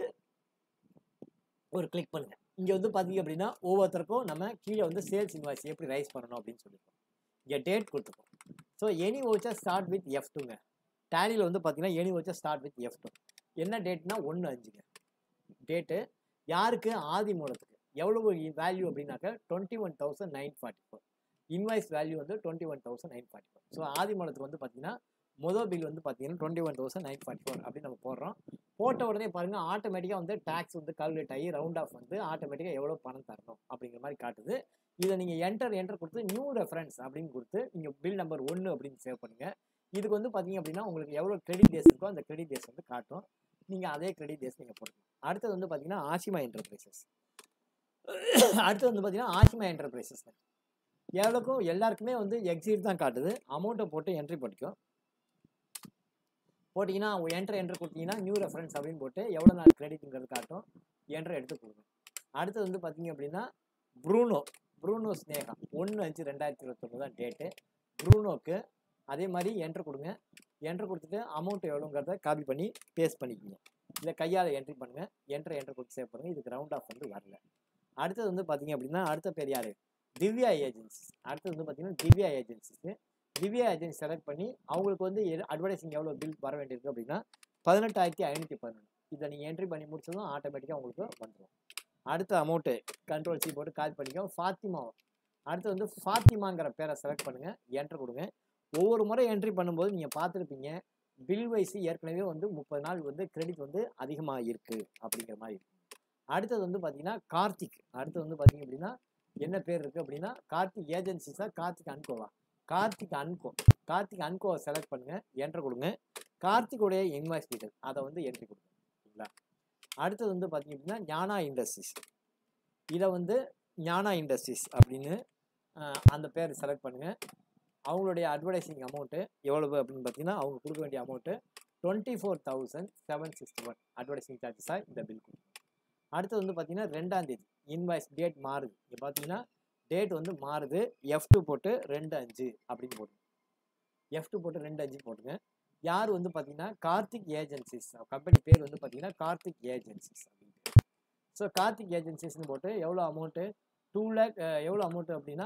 Speaker 1: ஒரு கிளிக் பண்ணுங்கள் இங்கே வந்து பார்த்தீங்க அப்படின்னா ஒவ்வொருத்தருக்கும் நம்ம கீழே வந்து சேல்ஸ் இன்வாய்ஸ் எப்படி ரைஸ் பண்ணணும் அப்படின்னு சொல்லியிருக்கோம் இங்கே டேட் கொடுத்துருக்கோம் so any voucher start with F டூங்க டேலியில் வந்து பார்த்தீங்கன்னா any voucher start with F two என்ன டேட்னா ஒன்று அஞ்சுங்க டேட்டு யாருக்கு ஆதி மூலத்துக்கு எவ்வளவு வேல்யூ அப்படின்னாக்க twenty one thousand nine forty four invoice value வந்து twenty one thousand nine forty four so ஆதி மூலத்துக்கு வந்து பார்த்தீங்கன்னா மொதல் பில் வந்து பார்த்தீங்கன்னா twenty one thousand nine forty four அப்படின்னு நம்ம போடுறோம் போட்ட உடனே பாருங்கள் ஆட்டோமேட்டிக்காக வந்து டேக்ஸ் வந்து கால்குலேட் ஆகி ரவுண்ட் ஆஃப் வந்து ஆட்டோமேட்டிக்காக எவ்வளோ பணம் தரணும் அப்படிங்கிற மாதிரி காட்டுது இதை நீங்கள் என்டர் என்டர் கொடுத்து நியூ ரெஃபரன்ஸ் அப்படின்னு கொடுத்து நீங்கள் பில் நம்பர் ஒன்று அப்படின்னு சேவ் பண்ணுங்கள் இதுக்கு வந்து பார்த்தீங்க அப்படின்னா உங்களுக்கு எவ்வளோ கிரெடிட் டேஸ் இருக்கோ அந்த கிரெடிட் டேஸ் வந்து காட்டும் நீங்கள் அதே கிரெடிட் டேஸ் நீங்கள் போடணும் அடுத்தது வந்து பார்த்தீங்கன்னா ஆசிமா என்டர்பிரைசஸ் அடுத்து வந்து பார்த்தீங்கன்னா ஆசிமா என்டர்பிரைசஸ் எவ்வளோக்கும் எல்லாருக்குமே வந்து எக்ஸிட் தான் காட்டுது அமௌண்ட்டை போட்டு என்ட்ரி பண்ணிக்கும் போட்டிங்கன்னா என்ட்ரு என்ட்ரு கொடுத்தீங்கன்னா நியூ ரெஃபரன்ஸ் அப்படின்னு போட்டு எவ்வளோ நாள் கிரெடிட்டுங்கிறது காட்டும் என்ட்ரு எடுத்து கொடுங்க அடுத்தது வந்து பார்த்தீங்க அப்படின்னா ப்ரூனோ ப்ரூனோ ஸ்னேகா ஒன்று அஞ்சு ரெண்டாயிரத்தி இருபத்தொன்று தான் டேட்டு ப்ரூனோக்கு அதே மாதிரி என்ட்ரு கொடுங்க என்ட்ரு கொடுத்துட்டு அமௌண்ட் எவ்வளோங்கிறத காப்பி பண்ணி பேஸ்ட் பண்ணிக்கிங்க இல்லை கையால் என்ட்ரி பண்ணுங்கள் என்ட்ரு என்ட்ரு கொடுத்து சேவ் பண்ணுங்கள் இதுக்கு ரவுண்ட் ஆஃப் வந்து வரல அடுத்தது வந்து பார்த்தீங்க அப்படின்னா அடுத்த பேர் யார் திவ்யா ஏஜென்சிஸ் அடுத்தது வந்து பார்த்தீங்கன்னா Divya agencies Divya agency select பண்ணி அவங்களுக்கு வந்து அட்வர்டைசிங் எவ்வளோ பில் வர வேண்டியிருக்கு அப்படின்னா பதினெட்டாயிரத்தி ஐநூற்றி பதினொன்று இதை நீங்கள் என்ட்ரி பண்ணி முடிச்சதும் ஆட்டோமேட்டிக்காக உங்களுக்கு வந்துடும் அடுத்த அமௌண்ட்டு கண்ட்ரோல் சி போட்டு கால் பண்ணிக்கோ ஃபாத்திமா அடுத்து வந்து ஃபாத்திமாங்கிற பேரை செலக்ட் பண்ணுங்கள் என்ட்ரு கொடுங்க ஒவ்வொரு முறை என்ட்ரி பண்ணும்போது நீங்கள் பார்த்துருப்பீங்க பில் வைஸ் ஏற்கனவே வந்து முப்பது நாள் வந்து கிரெடிட் வந்து அதிகமாக இருக்குது அப்படிங்கிற மாதிரி இருக்கு அடுத்தது வந்து பார்த்தீங்கன்னா கார்த்திக் அடுத்து வந்து பார்த்தீங்க அப்படின்னா என்ன பேர் இருக்குது அப்படின்னா கார்த்திக் ஏஜென்சிஸா கார்த்திக் அன்கோவா கார்த்திக் அன்கோ கார்த்திக் அன்கோவை செலக்ட் பண்ணுங்கள் என்ட்ரு கொடுங்க கார்த்திகோடைய இன்வாய்ஸ் டீட்டெயில் அதை வந்து என்ட்ரி கொடுங்க ஓகேங்களா அடுத்தது வந்து பார்த்தீங்க அப்படின்னா ஞானா இண்டஸ்ட்ரீஸ் இதை வந்து ஞானா இண்டஸ்ட்ரீஸ் அப்படின்னு அஹ், அந்த பேர் செலக்ட் பண்ணுங்கள் அவங்களுடைய அட்வர்டைசிங் அமௌண்ட்டு எவ்வளவு அப்படின்னு பார்த்தீங்கன்னா அவங்க கொடுக்க வேண்டிய amount twenty four thousand seven sixty one advertising சார்ஜஸாக இந்த பில் கொடுக்கும் அடுத்து வந்து பார்த்தீங்கன்னா ரெண்டாம் தேதி இன்வாய்ஸ் டேட் மாறுது இங்கே பார்த்தீங்கன்னா டேட் வந்து மாறுது எஃப் டூ போட்டு ரெண்டு அஞ்சு அப்படின்னு போடுங்க எஃப் டூ போட்டு ரெண்டு அஞ்சு போட்டுங்க யார் வந்து பார்த்தீங்கன்னா கார்த்திக் ஏஜென்சிஸ் கம்பெனி பேர் வந்து பார்த்தீங்கன்னா கார்த்திக் ஏஜென்சிஸ் அப்படின்ட்டு ஸோ கார்த்திக் ஏஜென்சிஸ்னு போட்டு எவ்வளோ அமௌண்ட்டு டூ லேக் எவ்வளோ அமௌண்ட்டு அப்படின்னா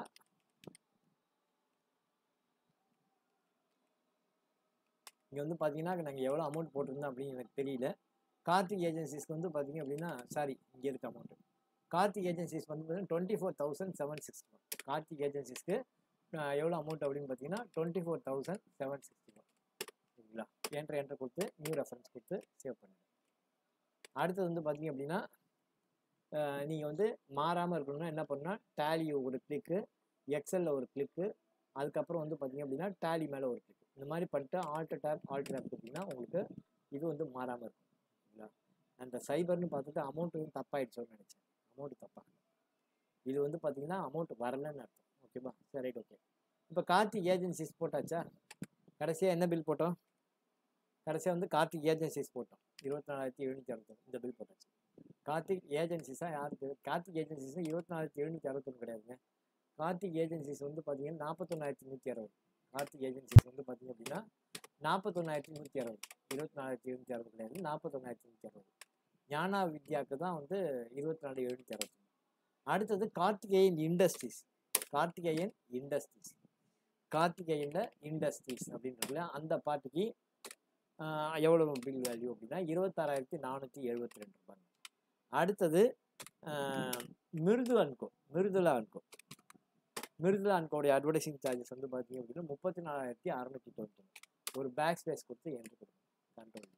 Speaker 1: இங்கே வந்து பார்த்தீங்கன்னா நாங்கள் எவ்வளோ அமௌண்ட் போட்டிருந்தோம் அப்படின்னு எனக்கு தெரியல கார்த்திக் ஏஜென்சிஸ்க்கு வந்து பார்த்தீங்க அப்படின்னா சாரி இங்கே இருக்க அமௌண்ட்டு கார்த்திக் ஏஜென்சிஸ் வந்து பார்த்தீங்கன்னா twenty four thousand seven sixty one Karthik ஏஜென்சிஸ்க்கு எவ்வளோ அமௌண்ட் அப்படின்னு பார்த்தீங்கன்னா twenty four thousand seven sixty one சரிங்களா என்ட்ரு என்ட்ரு கொடுத்து நியூ ரெஃபரன்ஸ் கொடுத்து சேவ் பண்ணுங்க அடுத்தது வந்து பார்த்தீங்க அப்படின்னா நீங்கள் வந்து மாறாமல் இருக்கணும்னா என்ன பண்ணணும்னா டேலி ஒரு கிளிக்கு எக்ஸலில் ஒரு கிளிக்கு அதுக்கப்புறம் வந்து பார்த்தீங்க அப்படின்னா டேலி மேலே ஒரு கிளிக் இந்த மாதிரி பண்ணிட்டு ஆல்டர் டேப் ஆல்டர் டேப் கொடுத்தீங்கன்னா உங்களுக்கு இது வந்து மாறாமல் இருக்கும் சரிங்களா அந்த சைபர்னு பார்த்துட்டு அமௌண்ட் வந்து தப்பாயிடுச்சோன்னு நினச்சேன் அமௌண்ட் தப்பாக இது வந்து பார்த்தீங்கன்னா அமௌண்ட் வரலன்னு அர்த்தம் ஓகேவா சரி ரைட் ஓகே இப்போ கார்த்திக் ஏஜென்சிஸ் போட்டாச்சா கடைசியாக என்ன பில் போட்டோம் கடைசியாக வந்து கார்த்திக் ஏஜென்சிஸ் போட்டோம் இருபத்தி நாலாயிரத்தி எழுநூற்றி அறுபத்தொன்று இந்த பில் போட்டாச்சு கார்த்திக் ஏஜென்சிஸாக யாருக்கு கார்த்திக் ஏஜென்சிஸ் இருபத்தி நாலாயிரத்தி எழுநூற்றி அறுபத்தொன்று கிடையாதுங்க கார்த்திக் ஏஜென்சிஸ் வந்து பார்த்தீங்கன்னா நாற்பத்தொன்னாயிரத்தி நூற்றி அறுபது கார்த்திக் ஏஜென்சிஸ் வந்து பார்த்தீங்க அப்படின்னா நாற்பத்தொன்னாயிரத்தி நூற்றி அறுபது இருபத்தி நாலாயிரத்தி எழுநூற்றி அறுபது கிடையாது நாற்பத்தொன்னாயிரத்தி நூற்றி அறுபது ஞானா வித்யாவுக்கு தான் வந்து இருபத்தி நாலு எழுநூற்றி அறுபத்தொன்று அடுத்தது கார்த்திகேயன் இண்டஸ்ட்ரீஸ் கார்த்திகேயன் இண்டஸ்ட்ரீஸ் கார்த்திகேயனில் இண்டஸ்ட்ரீஸ் அப்படின்றதுல அந்த பாட்டுக்கு ஆஹ், எவ்வளவு பில் வேல்யூ அப்படின்னா இருபத்தாறாயிரத்தி நானூற்றி எழுபத்தி ரெண்டு ரூபாய் அடுத்தது ஆஹ், மிருது அன்கோ மிருதுலா அன்கோ மிருதுலா அன்கோடைய அட்வர்டைசிங் சார்ஜஸ் வந்து பார்த்தீங்க அப்படின்னா முப்பத்தி நாலாயிரத்தி அறநூற்றி தொண்ணூத்தொன்று ஒரு பேக் ஸ்பேஸ் கொடுத்து என்ட்ரு கொடுங்க கண்ட்ரோல்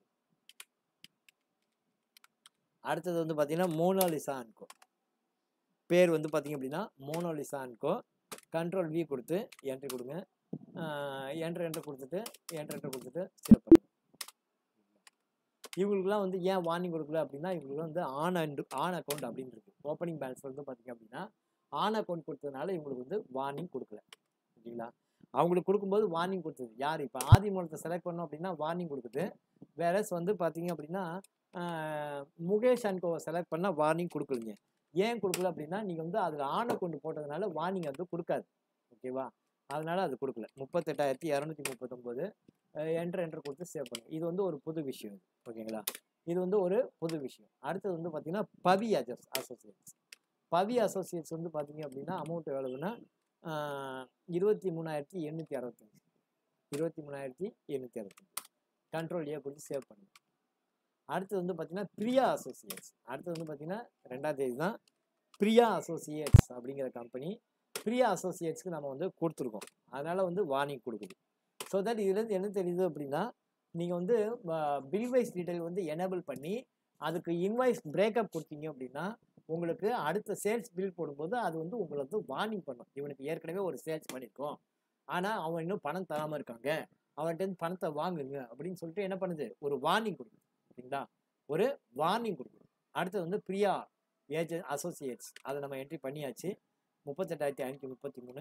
Speaker 1: அடுத்தது வந்து பார்த்தீங்கன்னா மோனாலிசா அன்கோ பேர் வந்து பார்த்தீங்க அப்படின்னா மோனோலிசா அன்கோ கண்ட்ரோல் வி கொடுத்து என்ட்ரி கொடுங்க என்ட்ரு என்ட்ரு கொடுத்துட்டு என்ட்ரு என்ட்ரு கொடுத்துட்டு சேவ் பண்ணுங்க இவங்களுக்குலாம் வந்து ஏன் வார்னிங் கொடுக்கல அப்படின்னா இவங்களுக்கு வந்து ஆன் அண்ட் ஆன் அக்கௌண்ட் அப்படின்னு இருக்கு ஓப்பனிங் பேலன்ஸ் வந்து பார்த்தீங்க அப்படின்னா ஆன் அக்கௌண்ட் கொடுத்ததுனால இவங்களுக்கு வந்து வார்னிங் கொடுக்கல ஓகேங்களா அவங்களுக்கு கொடுக்கும்போது வார்னிங் கொடுத்தது யார் இப்போ ஆதி மூலத்தை செலக்ட் பண்ணோம் அப்படின்னா வார்னிங் கொடுக்குது வேறஸ் வந்து பார்த்தீங்க அப்படின்னா ஆஹ், முகேஷ் அன்கோவை செலக்ட் பண்ணால் வார்னிங் கொடுக்கலீங்க ஏன் கொடுக்கல அப்படின்னா நீங்கள் வந்து அதில் ஆணை கொண்டு போட்டதுனால வார்னிங் வந்து கொடுக்காது ஓகேவா அதனால அது கொடுக்கல முப்பத்தெட்டாயிரத்தி இரநூத்தி முப்பத்தொம்போது என்ட்ரு என்ட்ரு கொடுத்து சேவ் பண்ணுங்க இது வந்து ஒரு புது விஷயம் இது ஓகேங்களா இது வந்து ஒரு புது விஷயம் அடுத்தது வந்து பார்த்தீங்கன்னா பவி அஜஸ் அசோசியேட்ஸ் பவி அசோசியேட்ஸ் வந்து பார்த்தீங்க அப்படின்னா அமௌண்ட் எவ்வளவுன்னா ஆஹ், இருபத்தி மூணாயிரத்தி எண்ணூற்றி அறுபத்தஞ்சு இருபத்தி மூணாயிரத்தி எண்ணூற்றி அறுபத்தஞ்சு கண்ட்ரோல் ஏ கொடுத்து சேவ் பண்ணுங்க அடுத்தது வந்து பார்த்தீங்கன்னா பிரியா அசோசியேட்ஸ் அடுத்தது வந்து பார்த்தீங்கன்னா ரெண்டாம் தேதி தான் பிரியா அசோசியேட்ஸ் அப்படிங்கிற கம்பெனி பிரியா அசோசியேட்ஸ்க்கு நம்ம வந்து கொடுத்துருக்கோம் அதனால் வந்து வார்னிங் கொடுக்குது ஸோ தட் இதுலேருந்து என்ன தெரியுது அப்படின்னா நீங்கள் வந்து பில் வைஸ் டீட்டெயில் வந்து எனேபிள் பண்ணி அதுக்கு இன்வாய்ஸ் பிரேக்கப் கொடுத்தீங்க அப்படின்னா உங்களுக்கு அடுத்த சேல்ஸ் பில் போடும்போது அது வந்து உங்களை வந்து வார்னிங் பண்ணும் இவனுக்கு ஏற்கனவே ஒரு சேல்ஸ் பண்ணியிருக்கோம் ஆனால் அவன் இன்னும் பணம் தராமல் இருக்காங்க அவன்கிட்ட இருந்து பணத்தை வாங்குங்க அப்படின்னு சொல்லிட்டு என்ன பண்ணுது ஒரு வார்னிங் கொடுக்குது சரிங்களா ஒரு வார்னிங் கொடுக்குது அடுத்தது வந்து பிரியா ஏஜென்ட் அசோசியேட்ஸ் அதை நம்ம என்ட்ரி பண்ணியாச்சு முப்பத்தெட்டாயிரத்தி ஐநூற்றி முப்பத்தி மூணு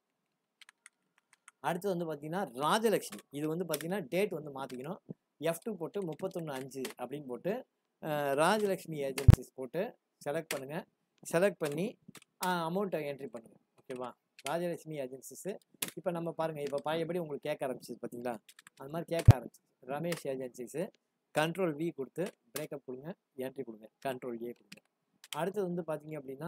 Speaker 1: அடுத்து வந்து பார்த்தீங்கன்னா ராஜலக்ஷ்மி இது வந்து பார்த்தீங்கன்னா டேட் வந்து மாற்றிக்கணும் எஃப் டூ போட்டு முப்பத்தொன்று அஞ்சு அப்படின்னு போட்டு அஹ், ராஜலக்ஷ்மி ஏஜென்சிஸ் போட்டு செலக்ட் பண்ணுங்கள் செலக்ட் பண்ணி அமௌண்ட்டை என்ட்ரி பண்ணுங்கள் ஓகேவா ராஜலட்சுமி ஏஜென்சிஸு இப்போ நம்ம பாருங்கள் இப்போ பாயபடி உங்களுக்கு கேட்க ஆரம்பிச்சிது பார்த்தீங்களா அந்த மாதிரி கேட்க ஆரம்பிச்சிது ரமேஷ் ஏஜென்சிஸு கண்ட்ரோல் வி கொடுத்து பிரேக்கப் கொடுங்க என்ட்ரி கொடுங்க கண்ட்ரோல் ஏ கொடுங்க அடுத்தது வந்து பார்த்தீங்க அப்படின்னா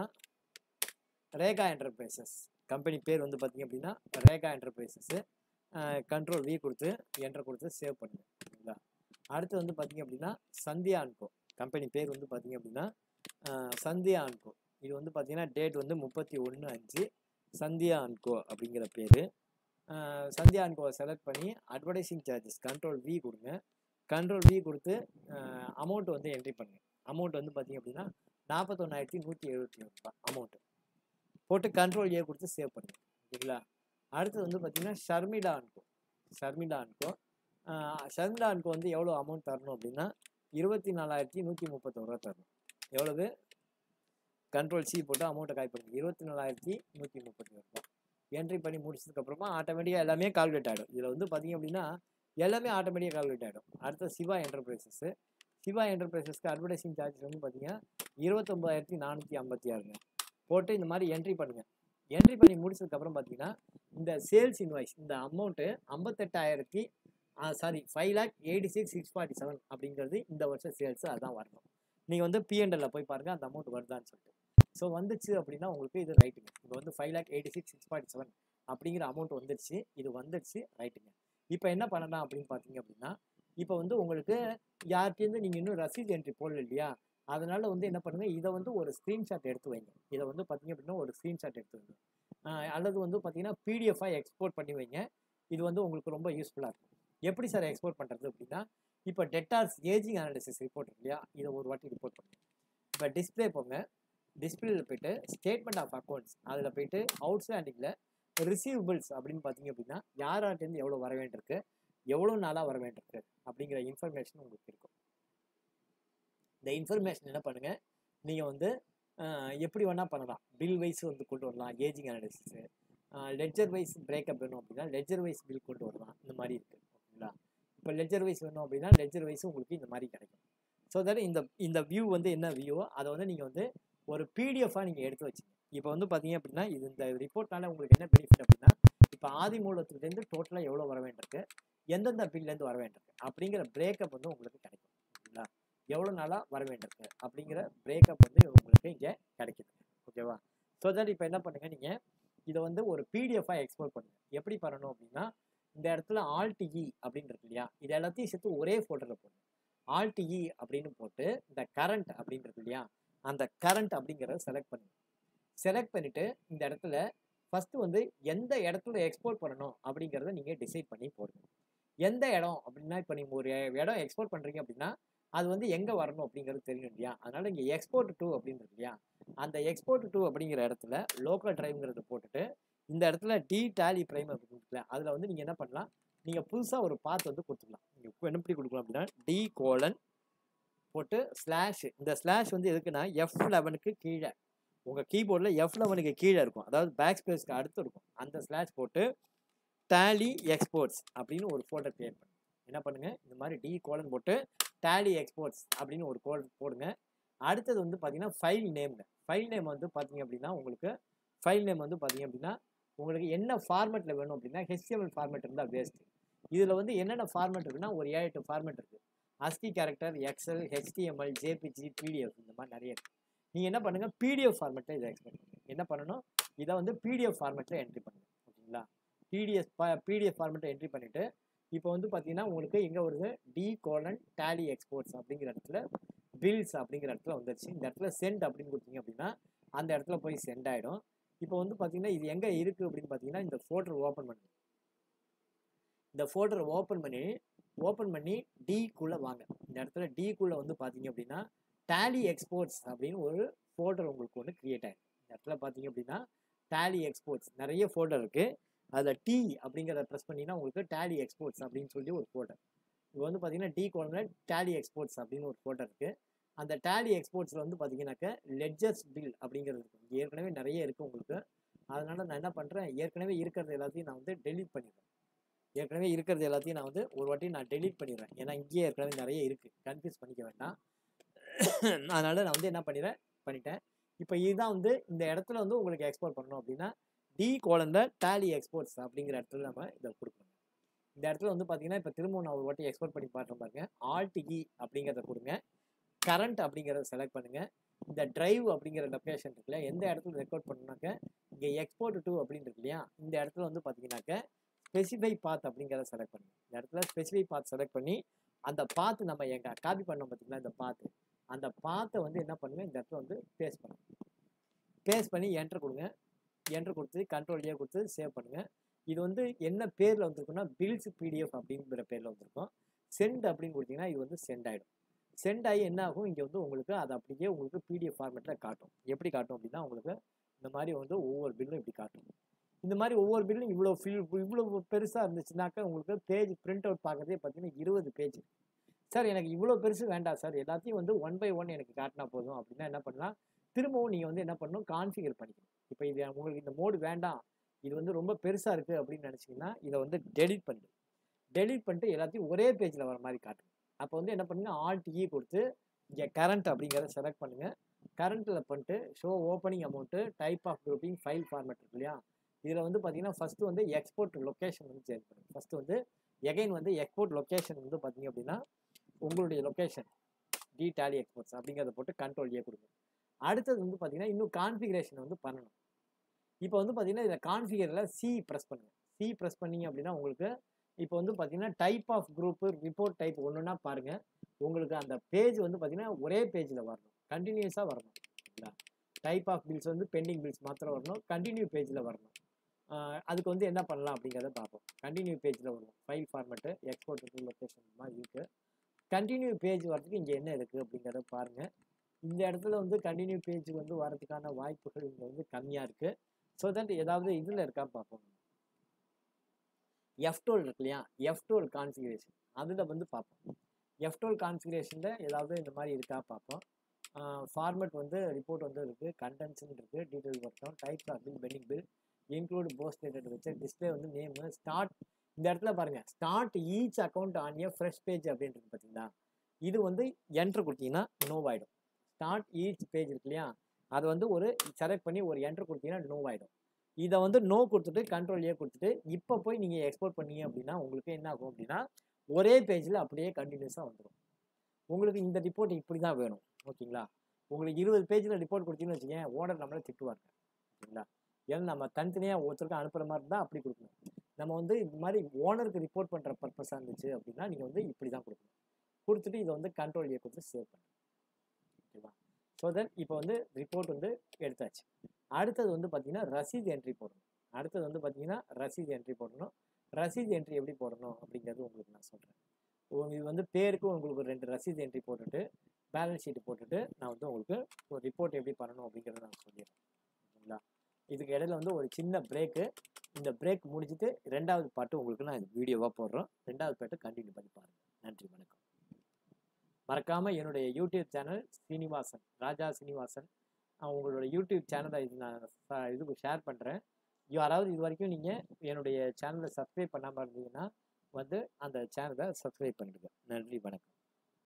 Speaker 1: ரேகா என்டர்பிரைசஸ் கம்பெனி பேர் வந்து பார்த்தீங்க அப்படின்னா ரேகா என்டர்பிரைசஸ்ஸு கண்ட்ரோல் வி கொடுத்து என்டர் கொடுத்து சேவ் பண்ணுங்க சரிங்களா அடுத்து வந்து பார்த்தீங்க அப்படின்னா சந்தியா அன்கோ கம்பெனி பேர் வந்து பார்த்தீங்க அப்படின்னா அஹ், சந்தியா அன்கோ இது வந்து பார்த்தீங்கன்னா டேட் வந்து முப்பத்தி ஒன்று அஞ்சு சந்தியா அன்கோ அப்படிங்கிற பேர் சந்தியா அன்கோவை செலக்ட் பண்ணி அட்வர்டைசிங் சார்ஜஸ் கண்ட்ரோல் வி கொடுங்க கண்ட்ரோல் வி கொடுத்து அமௌண்ட் வந்து என்ட்ரி பண்ணுங்க அமௌண்ட் வந்து பார்த்தீங்க அப்படின்னா நாற்பத்தொன்னாயிரத்தி நூற்றி எழுபத்தி ஏழு ரூபாய் அமௌண்ட்டு போட்டு கண்ட்ரோல் ஏ கொடுத்து சேவ் பண்ணுங்க ஓகேங்களா அடுத்தது வந்து பார்த்தீங்கன்னா Sharmila and co Sharmila and co Sharmila and co வந்து எவ்வளோ அமௌண்ட் தரணும் அப்படின்னா இருபத்தி நாலாயிரத்தி நூற்றி முப்பத்தோரு ரூபா தரணும் எவ்வளவு கண்ட்ரோல் சி போட்டு அமௌண்ட்டை காய் பண்ணுங்க இருபத்தி நாலாயிரத்தி நூற்றி முப்பத்தி ஒரு ரூபா என்ட்ரி பண்ணி முடிச்சதுக்கப்புறமா ஆட்டோமேட்டிக்காக எல்லாமே கால்குலேட் ஆகிடும் இதில் வந்து பார்த்தீங்க அப்படின்னா எல்லாமே ஆட்டோமேட்டிக்காக கால்குலேட் ஆகிடும் அடுத்து சிவா என்டர்பிரைசஸ்ஸு சிவா என்டர்பிரைசஸ்க்கு அட்வர்டைசிங் சார்ஜஸ் வந்து பார்த்தீங்கன்னா இருபத்தொம்பதாயிரத்தி நானூற்றி ஐம்பத்தி ஆறுங்க போட்டு இந்த மாதிரி என்ட்ரி பண்ணுங்கள் என்ட்ரி பண்ணி முடிச்சதுக்கப்புறம் பார்த்தீங்கன்னா இந்த சேல்ஸ் இன்வாய்ஸ் இந்த அமௌண்ட்டு ஐம்பத்தெட்டாயிரத்தி sorry five lakh eighty six six forty seven அப்படிங்கிறது இந்த வருஷம் சேல்ஸ் அதான் வரணும் நீங்கள் வந்து பிஎன்எல்ல போய் பாருங்கள் அந்த அமௌண்ட் வருதான்னு சொல்லிட்டு ஸோ வந்துச்சு அப்படின்னா உங்களுக்கு இது ரைட்டுங்க இப்போ வந்து five lakh eighty six six forty seven அப்படிங்கிற அமௌண்ட் வந்துடுச்சு இது வந்துடுச்சு ரைட்டுங்க இப்போ என்ன பண்ணலாம் அப்படின்னு பார்த்தீங்க அப்படின்னா இப்போ வந்து உங்களுக்கு யார்கிட்டேருந்து நீங்கள் இன்னும் ரசீது என்ட்ரி போடல இல்லையா அதனால வந்து என்ன பண்ணுங்க இதை வந்து ஒரு ஸ்க்ரீன்ஷாட் எடுத்து வைங்க இதை வந்து பார்த்தீங்க அப்படின்னா ஒரு ஸ்க்ரீன்ஷாட் எடுத்து வைங்க ஆஹ் அல்லது வந்து பார்த்தீங்கன்னா பிடிஎஃபாக எக்ஸ்போர்ட் பண்ணி வைங்க இது வந்து உங்களுக்கு ரொம்ப யூஸ்ஃபுல்லாக இருக்கும் எப்படி சார் எக்ஸ்போர்ட் பண்ணுறது அப்படின்னா இப்போ டெட்டார்ஸ் ஏஜிங் அனாலிசிஸ் ரிப்போர்ட் இருக்கு இல்லையா இதை ஒரு வாட்டி ரிப்போர்ட் பண்ணுங்க இப்போ டிஸ்ப்ளே போங்க டிஸ்பிளேல போயிட்டு ஸ்டேட்மெண்ட் ஆஃப் அக்கௌண்ட்ஸ் அதில் போயிட்டு அவுட்ஸ்டாண்டிங்கில் ரிசீவபிள்ஸ் அப்படின்னு பார்த்தீங்க அப்படின்னா யாராட்டேருந்து எவ்வளோ வர வேண்டியிருக்கு எவ்வளோ நாளாக வர வேண்டியிருக்கு அப்படிங்கிற இன்ஃபர்மேஷன் உங்களுக்கு இருக்கும் இந்த இன்ஃபர்மேஷன் என்ன பண்ணுங்க நீங்கள் வந்து அஹ், எப்படி வேணால் பண்ணலாம் பில் வைஸ் வந்து கொண்டு வரலாம் ageing analysis ledger wise breakup வேணும் அப்படின்னா லெட்ஜர் வைஸ் பில் கொண்டு வரலாம் இந்த மாதிரி இருக்குது ஓகேங்களா இப்போ லெட்ஜர் வைஸ் வேணும் அப்படின்னா லெட்ஜர் வைஸ் உங்களுக்கு இந்த மாதிரி கிடைக்கும் ஸோ தட் இந்த இந்த வியூ வந்து என்ன வியூவோ அதை வந்து நீங்கள் வந்து ஒரு பிடிஎஃபாக நீங்கள் எடுத்து வச்சுங்க இப்போ வந்து பார்த்தீங்க அப்படின்னா இது இந்த ரிப்போர்ட்னால உங்களுக்கு என்ன பெனிஃபிட் அப்படின்னா இப்போ ஆதி மூலத்துலேருந்து டோட்டலாக எவ்வளோ வர வேண்டியிருக்கு எந்தெந்த பில்லேருந்து வர வேண்டியிருக்கு அப்படிங்கிற பிரேக்கப் வந்து உங்களுக்கு கிடைக்கும் ஓகேங்களா எவ்வளோ நாளாக வர வேண்டியிருக்கு அப்படிங்கிற பிரேக்கப் வந்து உங்களுக்கு இங்கே கிடைக்குது ஓகேவா ஸோ தட் இப்போ என்ன பண்ணுங்கள் நீங்கள் இதை வந்து ஒரு பிடிஎஃபாக எக்ஸ்போர்ட் பண்ணுங்க எப்படி பண்ணணும் அப்படின்னா இந்த இடத்துல ஆல்டிஇ அப்படின்னு இருக்கு இல்லையா இது எல்லாத்தையும் சேர்த்து ஒரே ஃபோட்டோவில் போடணும் ஆல்டிஇ அப்படின்னு போட்டு இந்த கரண்ட் அப்படின்னு இருக்கு இல்லையா அந்த கரண்ட் அப்படிங்கிறத செலக்ட் பண்ணுங்க செலக்ட் பண்ணிட்டு இந்த இடத்துல ஃபர்ஸ்ட் வந்து எந்த இடத்துல எக்ஸ்போர்ட் பண்ணணும் அப்படிங்கிறத நீங்கள் டிசைட் பண்ணி போடுங்க எந்த இடம் அப்படின்னா இப்போ நீங்கள் ஒரு இடம் எக்ஸ்போர்ட் பண்ணுறீங்க அப்படின்னா அது வந்து எங்கே வரணும் அப்படிங்கிறது தெரியணும் இல்லையா அதனால இங்கே எக்ஸ்போர்ட் டூ அப்படின்னு இருக்கு இல்லையா அந்த எக்ஸ்போர்ட் டூ அப்படிங்கிற இடத்துல லோக்கல் டிரைவ்ங்கிறத போட்டுட்டு இந்த இடத்துல டி டேலி பிரைம் அப்படின்னு இருக்குல்ல அதில் வந்து நீங்கள் என்ன பண்ணலாம் நீங்கள் புதுசாக ஒரு பாத் வந்து கொடுத்துக்கலாம் நீங்கள் எப்படி கொடுக்கலாம் அப்படின்னா டி கோலன் போட்டு ஸ்லாஷ் இந்த ஸ்லாஷ் வந்து எதுக்குன்னா எஃப் லெவனுக்கு கீழே உங்கள் கீபோர்டில் எஃப் லெவனுக்கு கீழே இருக்கும் அதாவது பேக் ஸ்பேஸ்க்கு அடுத்து இருக்கும் அந்த ஸ்லாஷ் போட்டு டேலி எக்ஸ்போர்ட்ஸ் அப்படின்னு ஒரு ஃபோல்டர் கிரியேட் பண்ணுங்க என்ன பண்ணுங்க இந்த மாதிரி டி கோலன் போட்டு டேலி எக்ஸ்போர்ட்ஸ் அப்படின்னு ஒரு கோல் போடுங்க அடுத்தது வந்து பார்த்தீங்கன்னா ஃபைல் நேம்ங்க ஃபைல் நேம் வந்து பார்த்தீங்க அப்படின்னா உங்களுக்கு ஃபைல் நேம் வந்து பார்த்தீங்க அப்படின்னா உங்களுக்கு என்ன ஃபார்மேட்டில் வேணும் அப்படின்னா ஹெச்டிஎம்எல் ஃபார்மேட் இருந்தால் வேஸ்ட் இதில் வந்து என்னென்ன ஃபார்மேட் இருக்குன்னா ஒரு ஏழு எட்டு ஃபார்மேட் இருக்குது ASCII character Excel HTML JPG PDF இந்த மாதிரி நிறைய இருக்குது நீங்கள் என்ன பண்ணுங்கள் பிடிஎஃப் ஃபார்மேட்டில் இதை எக்ஸ்பெக்ட் பண்ணுங்க என்ன பண்ணணும் இதை வந்து பிடிஎஃப் ஃபார்மேட்டில் என்ட்ரி பண்ணுங்க ஓகேங்களா பிடிஎஃப் பிடிஎஃப் ஃபார்மேட்டை என்ட்ரி பண்ணிவிட்டு இப்போ வந்து பார்த்தீங்கன்னா உங்களுக்கு எங்கே வருது டி கோலன் டேலி எக்ஸ்போர்ட்ஸ் அப்படிங்கிற இடத்துல பில்ஸ் அப்படிங்கிற இடத்துல வந்துருச்சு இந்த இடத்துல சென்ட் அப்படின்னு கொடுத்தீங்க அப்படின்னா அந்த இடத்துல போய் சென்ட் ஆகிடும் இப்போ வந்து பார்த்தீங்கன்னா இது எங்கே இருக்குது அப்படின்னு பார்த்தீங்கன்னா இந்த ஃபோல்டர் ஓப்பன் பண்ணுங்க இந்த ஃபோல்டர் ஓப்பன் பண்ணி ஓப்பன் பண்ணி டிக்குள்ளே வாங்க இந்த இடத்துல டிக்குள்ளே வந்து பார்த்தீங்க அப்படின்னா டேலி எக்ஸ்போர்ட்ஸ் அப்படின்னு ஒரு ஃபோல்டர் உங்களுக்கு ஒன்று கிரியேட் ஆகிடும் இந்த இடத்துல பார்த்தீங்க அப்படின்னா டேலி எக்ஸ்போர்ட்ஸ் நிறைய ஃபோல்டர் இருக்குது அதில் டி அப்படிங்கிறத ப்ரெஸ் பண்ணிங்கன்னா உங்களுக்கு டேலி எக்ஸ்போர்ட்ஸ் அப்படின்னு சொல்லி ஒரு ஃபோல்டர் இப்போ வந்து பார்த்தீங்கன்னா டி கோலனில் டேலி எக்ஸ்போர்ட்ஸ் அப்படின்னு ஒரு ஃபோல்டர் இருக்குது அந்த டேலி எக்ஸ்போர்ட்ஸில் வந்து பார்த்தீங்கன்னாக்க லெட்ஜர்ஸ் பில் அப்படிங்கிறது இருக்கு இங்கே ஏற்கனவே நிறைய இருக்குது உங்களுக்கு அதனால் நான் என்ன பண்ணுறேன் ஏற்கனவே இருக்கிறது எல்லாத்தையும் நான் வந்து டெலீட் பண்ணிடுறேன் ஏற்கனவே இருக்கிறது எல்லாத்தையும் நான் வந்து ஒரு வாட்டி நான் டெலீட் பண்ணிடுறேன் ஏன்னா இங்கேயே ஏற்கனவே நிறைய இருக்குது கன்ஃபியூஸ் பண்ணிக்க வேண்டாம் அதனால் நான் வந்து என்ன பண்ணிடுறேன் பண்ணிட்டேன் இப்போ இதுதான் வந்து இந்த இடத்துல வந்து உங்களுக்கு எக்ஸ்போர்ட் பண்ணணும் அப்படின்னா டி கோலனில் டேலி எக்ஸ்போர்ட்ஸ் அப்படிங்கிற இடத்துல நம்ம இதை கொடுக்கணும் இந்த இடத்துல வந்து பார்த்தீங்கன்னா இப்போ திரும்ப நான் ஒரு வாட்டி எக்ஸ்போர்ட் பண்ணி பார்க்குறேன் பாருங்க ஆல்ட் இ அப்படிங்கிறத கொடுங்க கரண்ட் அப்படிங்கிறத செலக்ட் பண்ணுங்க இந்த டிரைவ் அப்படிங்கிற லொக்கேஷன் இருக்குல்ல எந்த இடத்துல ரெக்கார்ட் பண்ணாக்க இங்கே எக்ஸ்போர்ட் டூ அப்படின்னு இருக்கு இல்லையா இந்த இடத்துல வந்து பார்த்தீங்கன்னாக்க ஸ்பெசிஃபை பாத் அப்படிங்கிறத செலக்ட் பண்ணுங்க இந்த இடத்துல ஸ்பெசிஃபை பாத் செலக்ட் பண்ணி அந்த பாத்து நம்ம எங்க காப்பி பண்ணோம் பார்த்தீங்களா இந்த பாத்து அந்த பாத்தை வந்து என்ன பண்ணுங்க இந்த இடத்துல வந்து பேஸ்ட் பண்ணுங்க பேஸ்ட் பண்ணி என்டர் கொடுங்க என்டர் கொடுத்து கண்ட்ரோல் ஏ கொடுத்து சேவ் பண்ணுங்க இது வந்து என்ன பேரில் வந்திருக்குன்னா பில்ஸ் பிடிஎஃப் அப்படிங்கிற பேரில் வந்திருக்கும் சென்ட் அப்படின்னு கொடுத்தீங்கன்னா இது வந்து சென்ட் ஆகிடும் சென்ட் ஆகி என்ன ஆகும் இங்கே வந்து உங்களுக்கு அது அப்படியே உங்களுக்கு பிடிஎஃப் ஃபார்மேட்டில் காட்டும் எப்படி காட்டும் அப்படின்னா உங்களுக்கு இந்த மாதிரி வந்து ஒவ்வொரு பில்லும் இப்படி காட்டும் இந்த மாதிரி ஒவ்வொரு பில்லும் இவ்வளோ ஃபில் இவ்வளோ பெருசாக இருந்துச்சுனாக்கா உங்களுக்கு பேஜ் பிரிண்ட் அவுட் பார்க்கறதே பார்த்தீங்கன்னா இருபது பேஜ் சார் எனக்கு இவ்வளோ பெருசு வேண்டாம் சார் எல்லாத்தையும் வந்து ஒன் பை ஒன் எனக்கு காட்டினா போதும் அப்படின்னா என்ன பண்ணலாம் திரும்பவும் நீங்கள் வந்து என்ன பண்ணணும் கான்ஃபிகர் பண்ணிக்கணும் இப்போ இது உங்களுக்கு இந்த மோடு வேண்டாம் இது வந்து ரொம்ப பெருசாக இருக்குது அப்படின்னு நினச்சிங்கன்னா இதை வந்து டெலிட் பண்ணிடு டெலிட் பண்ணிட்டு எல்லாத்தையும் ஒரே பேஜில் வர மாதிரி காட்டுங்க அப்போ வந்து என்ன பண்ணுங்க ஆல்ட் இ கொடுத்து இங்கே கரண்ட் அப்படிங்கிறத செலக்ட் பண்ணுங்கள் கரண்ட்டில் பண்ணிட்டு show opening amount type of grouping file format இருக்கு இல்லையா இதில் வந்து பார்த்தீங்கன்னா ஃபஸ்ட்டு வந்து எக்ஸ்போர்ட் லொக்கேஷன் வந்து சேஞ்ச் பண்ணுங்க ஃபஸ்ட்டு வந்து எகைன் வந்து எக்ஸ்போர்ட் லொக்கேஷன் வந்து பார்த்தீங்க அப்படின்னா உங்களுடைய லொக்கேஷன் டி டேலி எக்ஸ்போர்ட்ஸ் அப்படிங்கிறத போட்டு கண்ட்ரோல் ஏ கொடுங்க அடுத்தது வந்து பார்த்தீங்கன்னா இன்னும் கான்ஃபிகரேஷன் வந்து பண்ணணும் இப்போ வந்து பார்த்தீங்கன்னா இதில் கான்ஃபிகரில் சி ப்ரெஸ் பண்ணுங்க சி ப்ரெஸ் பண்ணீங்க அப்படின்னா உங்களுக்கு இப்போ வந்து பார்த்தீங்கன்னா type of group report type ஒன்றுனா பாருங்கள் உங்களுக்கு அந்த பேஜ் வந்து பார்த்தீங்கன்னா ஒரே பேஜில் வரணும் கண்டினியூஸாக வரணும் சரிங்களா டைப் ஆஃப் பில்ஸ் வந்து பெண்டிங் பில்ஸ் மாத்திரம் வரணும் கண்டினியூ பேஜில் வரணும் ஆஹ் அதுக்கு வந்து என்ன பண்ணலாம் அப்படிங்கிறத பார்ப்போம் கண்டினியூ பேஜில் வரும் file format export to location மாதிரி இருக்குது கண்டினியூ பேஜ் வரதுக்கு இங்கே என்ன இருக்குது அப்படிங்கிறத பாருங்கள் இந்த இடத்துல வந்து கண்டினியூ பேஜ் வந்து வரதுக்கான வாய்ப்புகள் இங்கே வந்து கம்மியாக இருக்குது ஸோ தட் ஏதாவது இதில் இருக்கான்னு பார்ப்போம் எஃப் டோல் இருக்கு இல்லையா எஃப் டோல் கான்ஃபிகரேஷன் அதில் வந்து பார்ப்போம் எஃப் டோல் கான்ஃபிகரேஷனில் ஏதாவது இந்த மாதிரி இருக்கா பார்ப்போம் ஃபார்மேட் வந்து ரிப்போர்ட் வந்து இருக்குது கண்டென்ட்ஸ்னு இருக்குது டீட்டெயில் வரட்டும் types of bill pending bill include post dated வச்சு டிஸ்பிளே வந்து நேமு ஸ்டார்ட் இந்த இடத்துல பாருங்கள் start each account on a fresh page அப்படின்றது பார்த்தீங்களா இது வந்து என்ட்ரு கொடுத்தீங்கன்னா நோவாயிடும் ஸ்டார்ட் ஈச் பேஜ் இருக்கு இல்லையா அதை வந்து ஒரு செலக்ட் பண்ணி ஒரு என்ட்ரு கொடுத்தீங்கன்னா நோவாயிடும் இதை வந்து நோ கொடுத்துட்டு கண்ட்ரோல் ஏ கொடுத்துட்டு இப்போ போய் நீங்கள் எக்ஸ்போர்ட் பண்ணீங்க அப்படின்னா உங்களுக்கு என்ன ஆகும் அப்படின்னா ஒரே பேஜில் அப்படியே கண்டினியூஸாக வந்துடும் உங்களுக்கு இந்த ரிப்போர்ட் இப்படி தான் வேணும் ஓகேங்களா உங்களுக்கு இருபது பேஜில் ரிப்போர்ட் கொடுத்தீங்கன்னு வச்சுக்கேன் ஓனர் நம்மளை திட்டுவாங்க ஓகேங்களா ஏன்னா நம்ம தனித்தனியாக ஒருத்தருக்கும் அனுப்புகிற மாதிரி தான் அப்படி கொடுக்கணும் நம்ம வந்து இந்த மாதிரி ஓனருக்கு ரிப்போர்ட் பண்ணுற பர்பஸாக இருந்துச்சு அப்படின்னா நீங்கள் வந்து இப்படி தான் கொடுக்கணும் கொடுத்துட்டு இதை வந்து கண்ட்ரோல் ஏ கொடுத்து சேவ் பண்ணுங்க ஓகேவா ஸோ தென் இப்போ வந்து ரிப்போர்ட் வந்து எடுத்தாச்சு அடுத்தது வந்து பார்த்தீங்கன்னா ரசீது என்ட்ரி போடணும் அடுத்தது வந்து பார்த்தீங்கன்னா ரசீது என்ட்ரி போடணும் ரசீது என்ட்ரி எப்படி போடணும் அப்படிங்கிறது உங்களுக்கு நான் சொல்கிறேன் இது வந்து பேருக்கு உங்களுக்கு ஒரு ரெண்டு ரசீது என்ட்ரி போட்டுட்டு பேலன்ஸ் ஷீட் போட்டுட்டு நான் வந்து உங்களுக்கு ஒரு ரிப்போர்ட் எப்படி பண்ணணும் அப்படிங்கிறத நான் சொல்லிடுறேன் ஓகேங்களா இதுக்கு இடையில வந்து ஒரு சின்ன பிரேக்கு இந்த பிரேக் முடிச்சுட்டு ரெண்டாவது பாட்டு உங்களுக்கு நான் வீடியோவாக போடுறோம் ரெண்டாவது பாட்டு கண்டினியூ பண்ணி பாருங்கள் நன்றி வணக்கம் மறக்காமல் என்னுடைய யூடியூப் சேனல் சீனிவாசன் ராஜா சீனிவாசன் நான் உங்களோட யூடியூப் சேனலை இது நான் ச- இது ஷேர் பண்ணுறேன் யாராவது இது வரைக்கும் நீங்கள் என்னுடைய சேனலை சப்ஸ்கிரைப் பண்ணாமல் இருந்தீங்கன்னா வந்து அந்த சேனலை சப்ஸ்கிரைப் பண்ணிடுங்க நன்றி வணக்கம்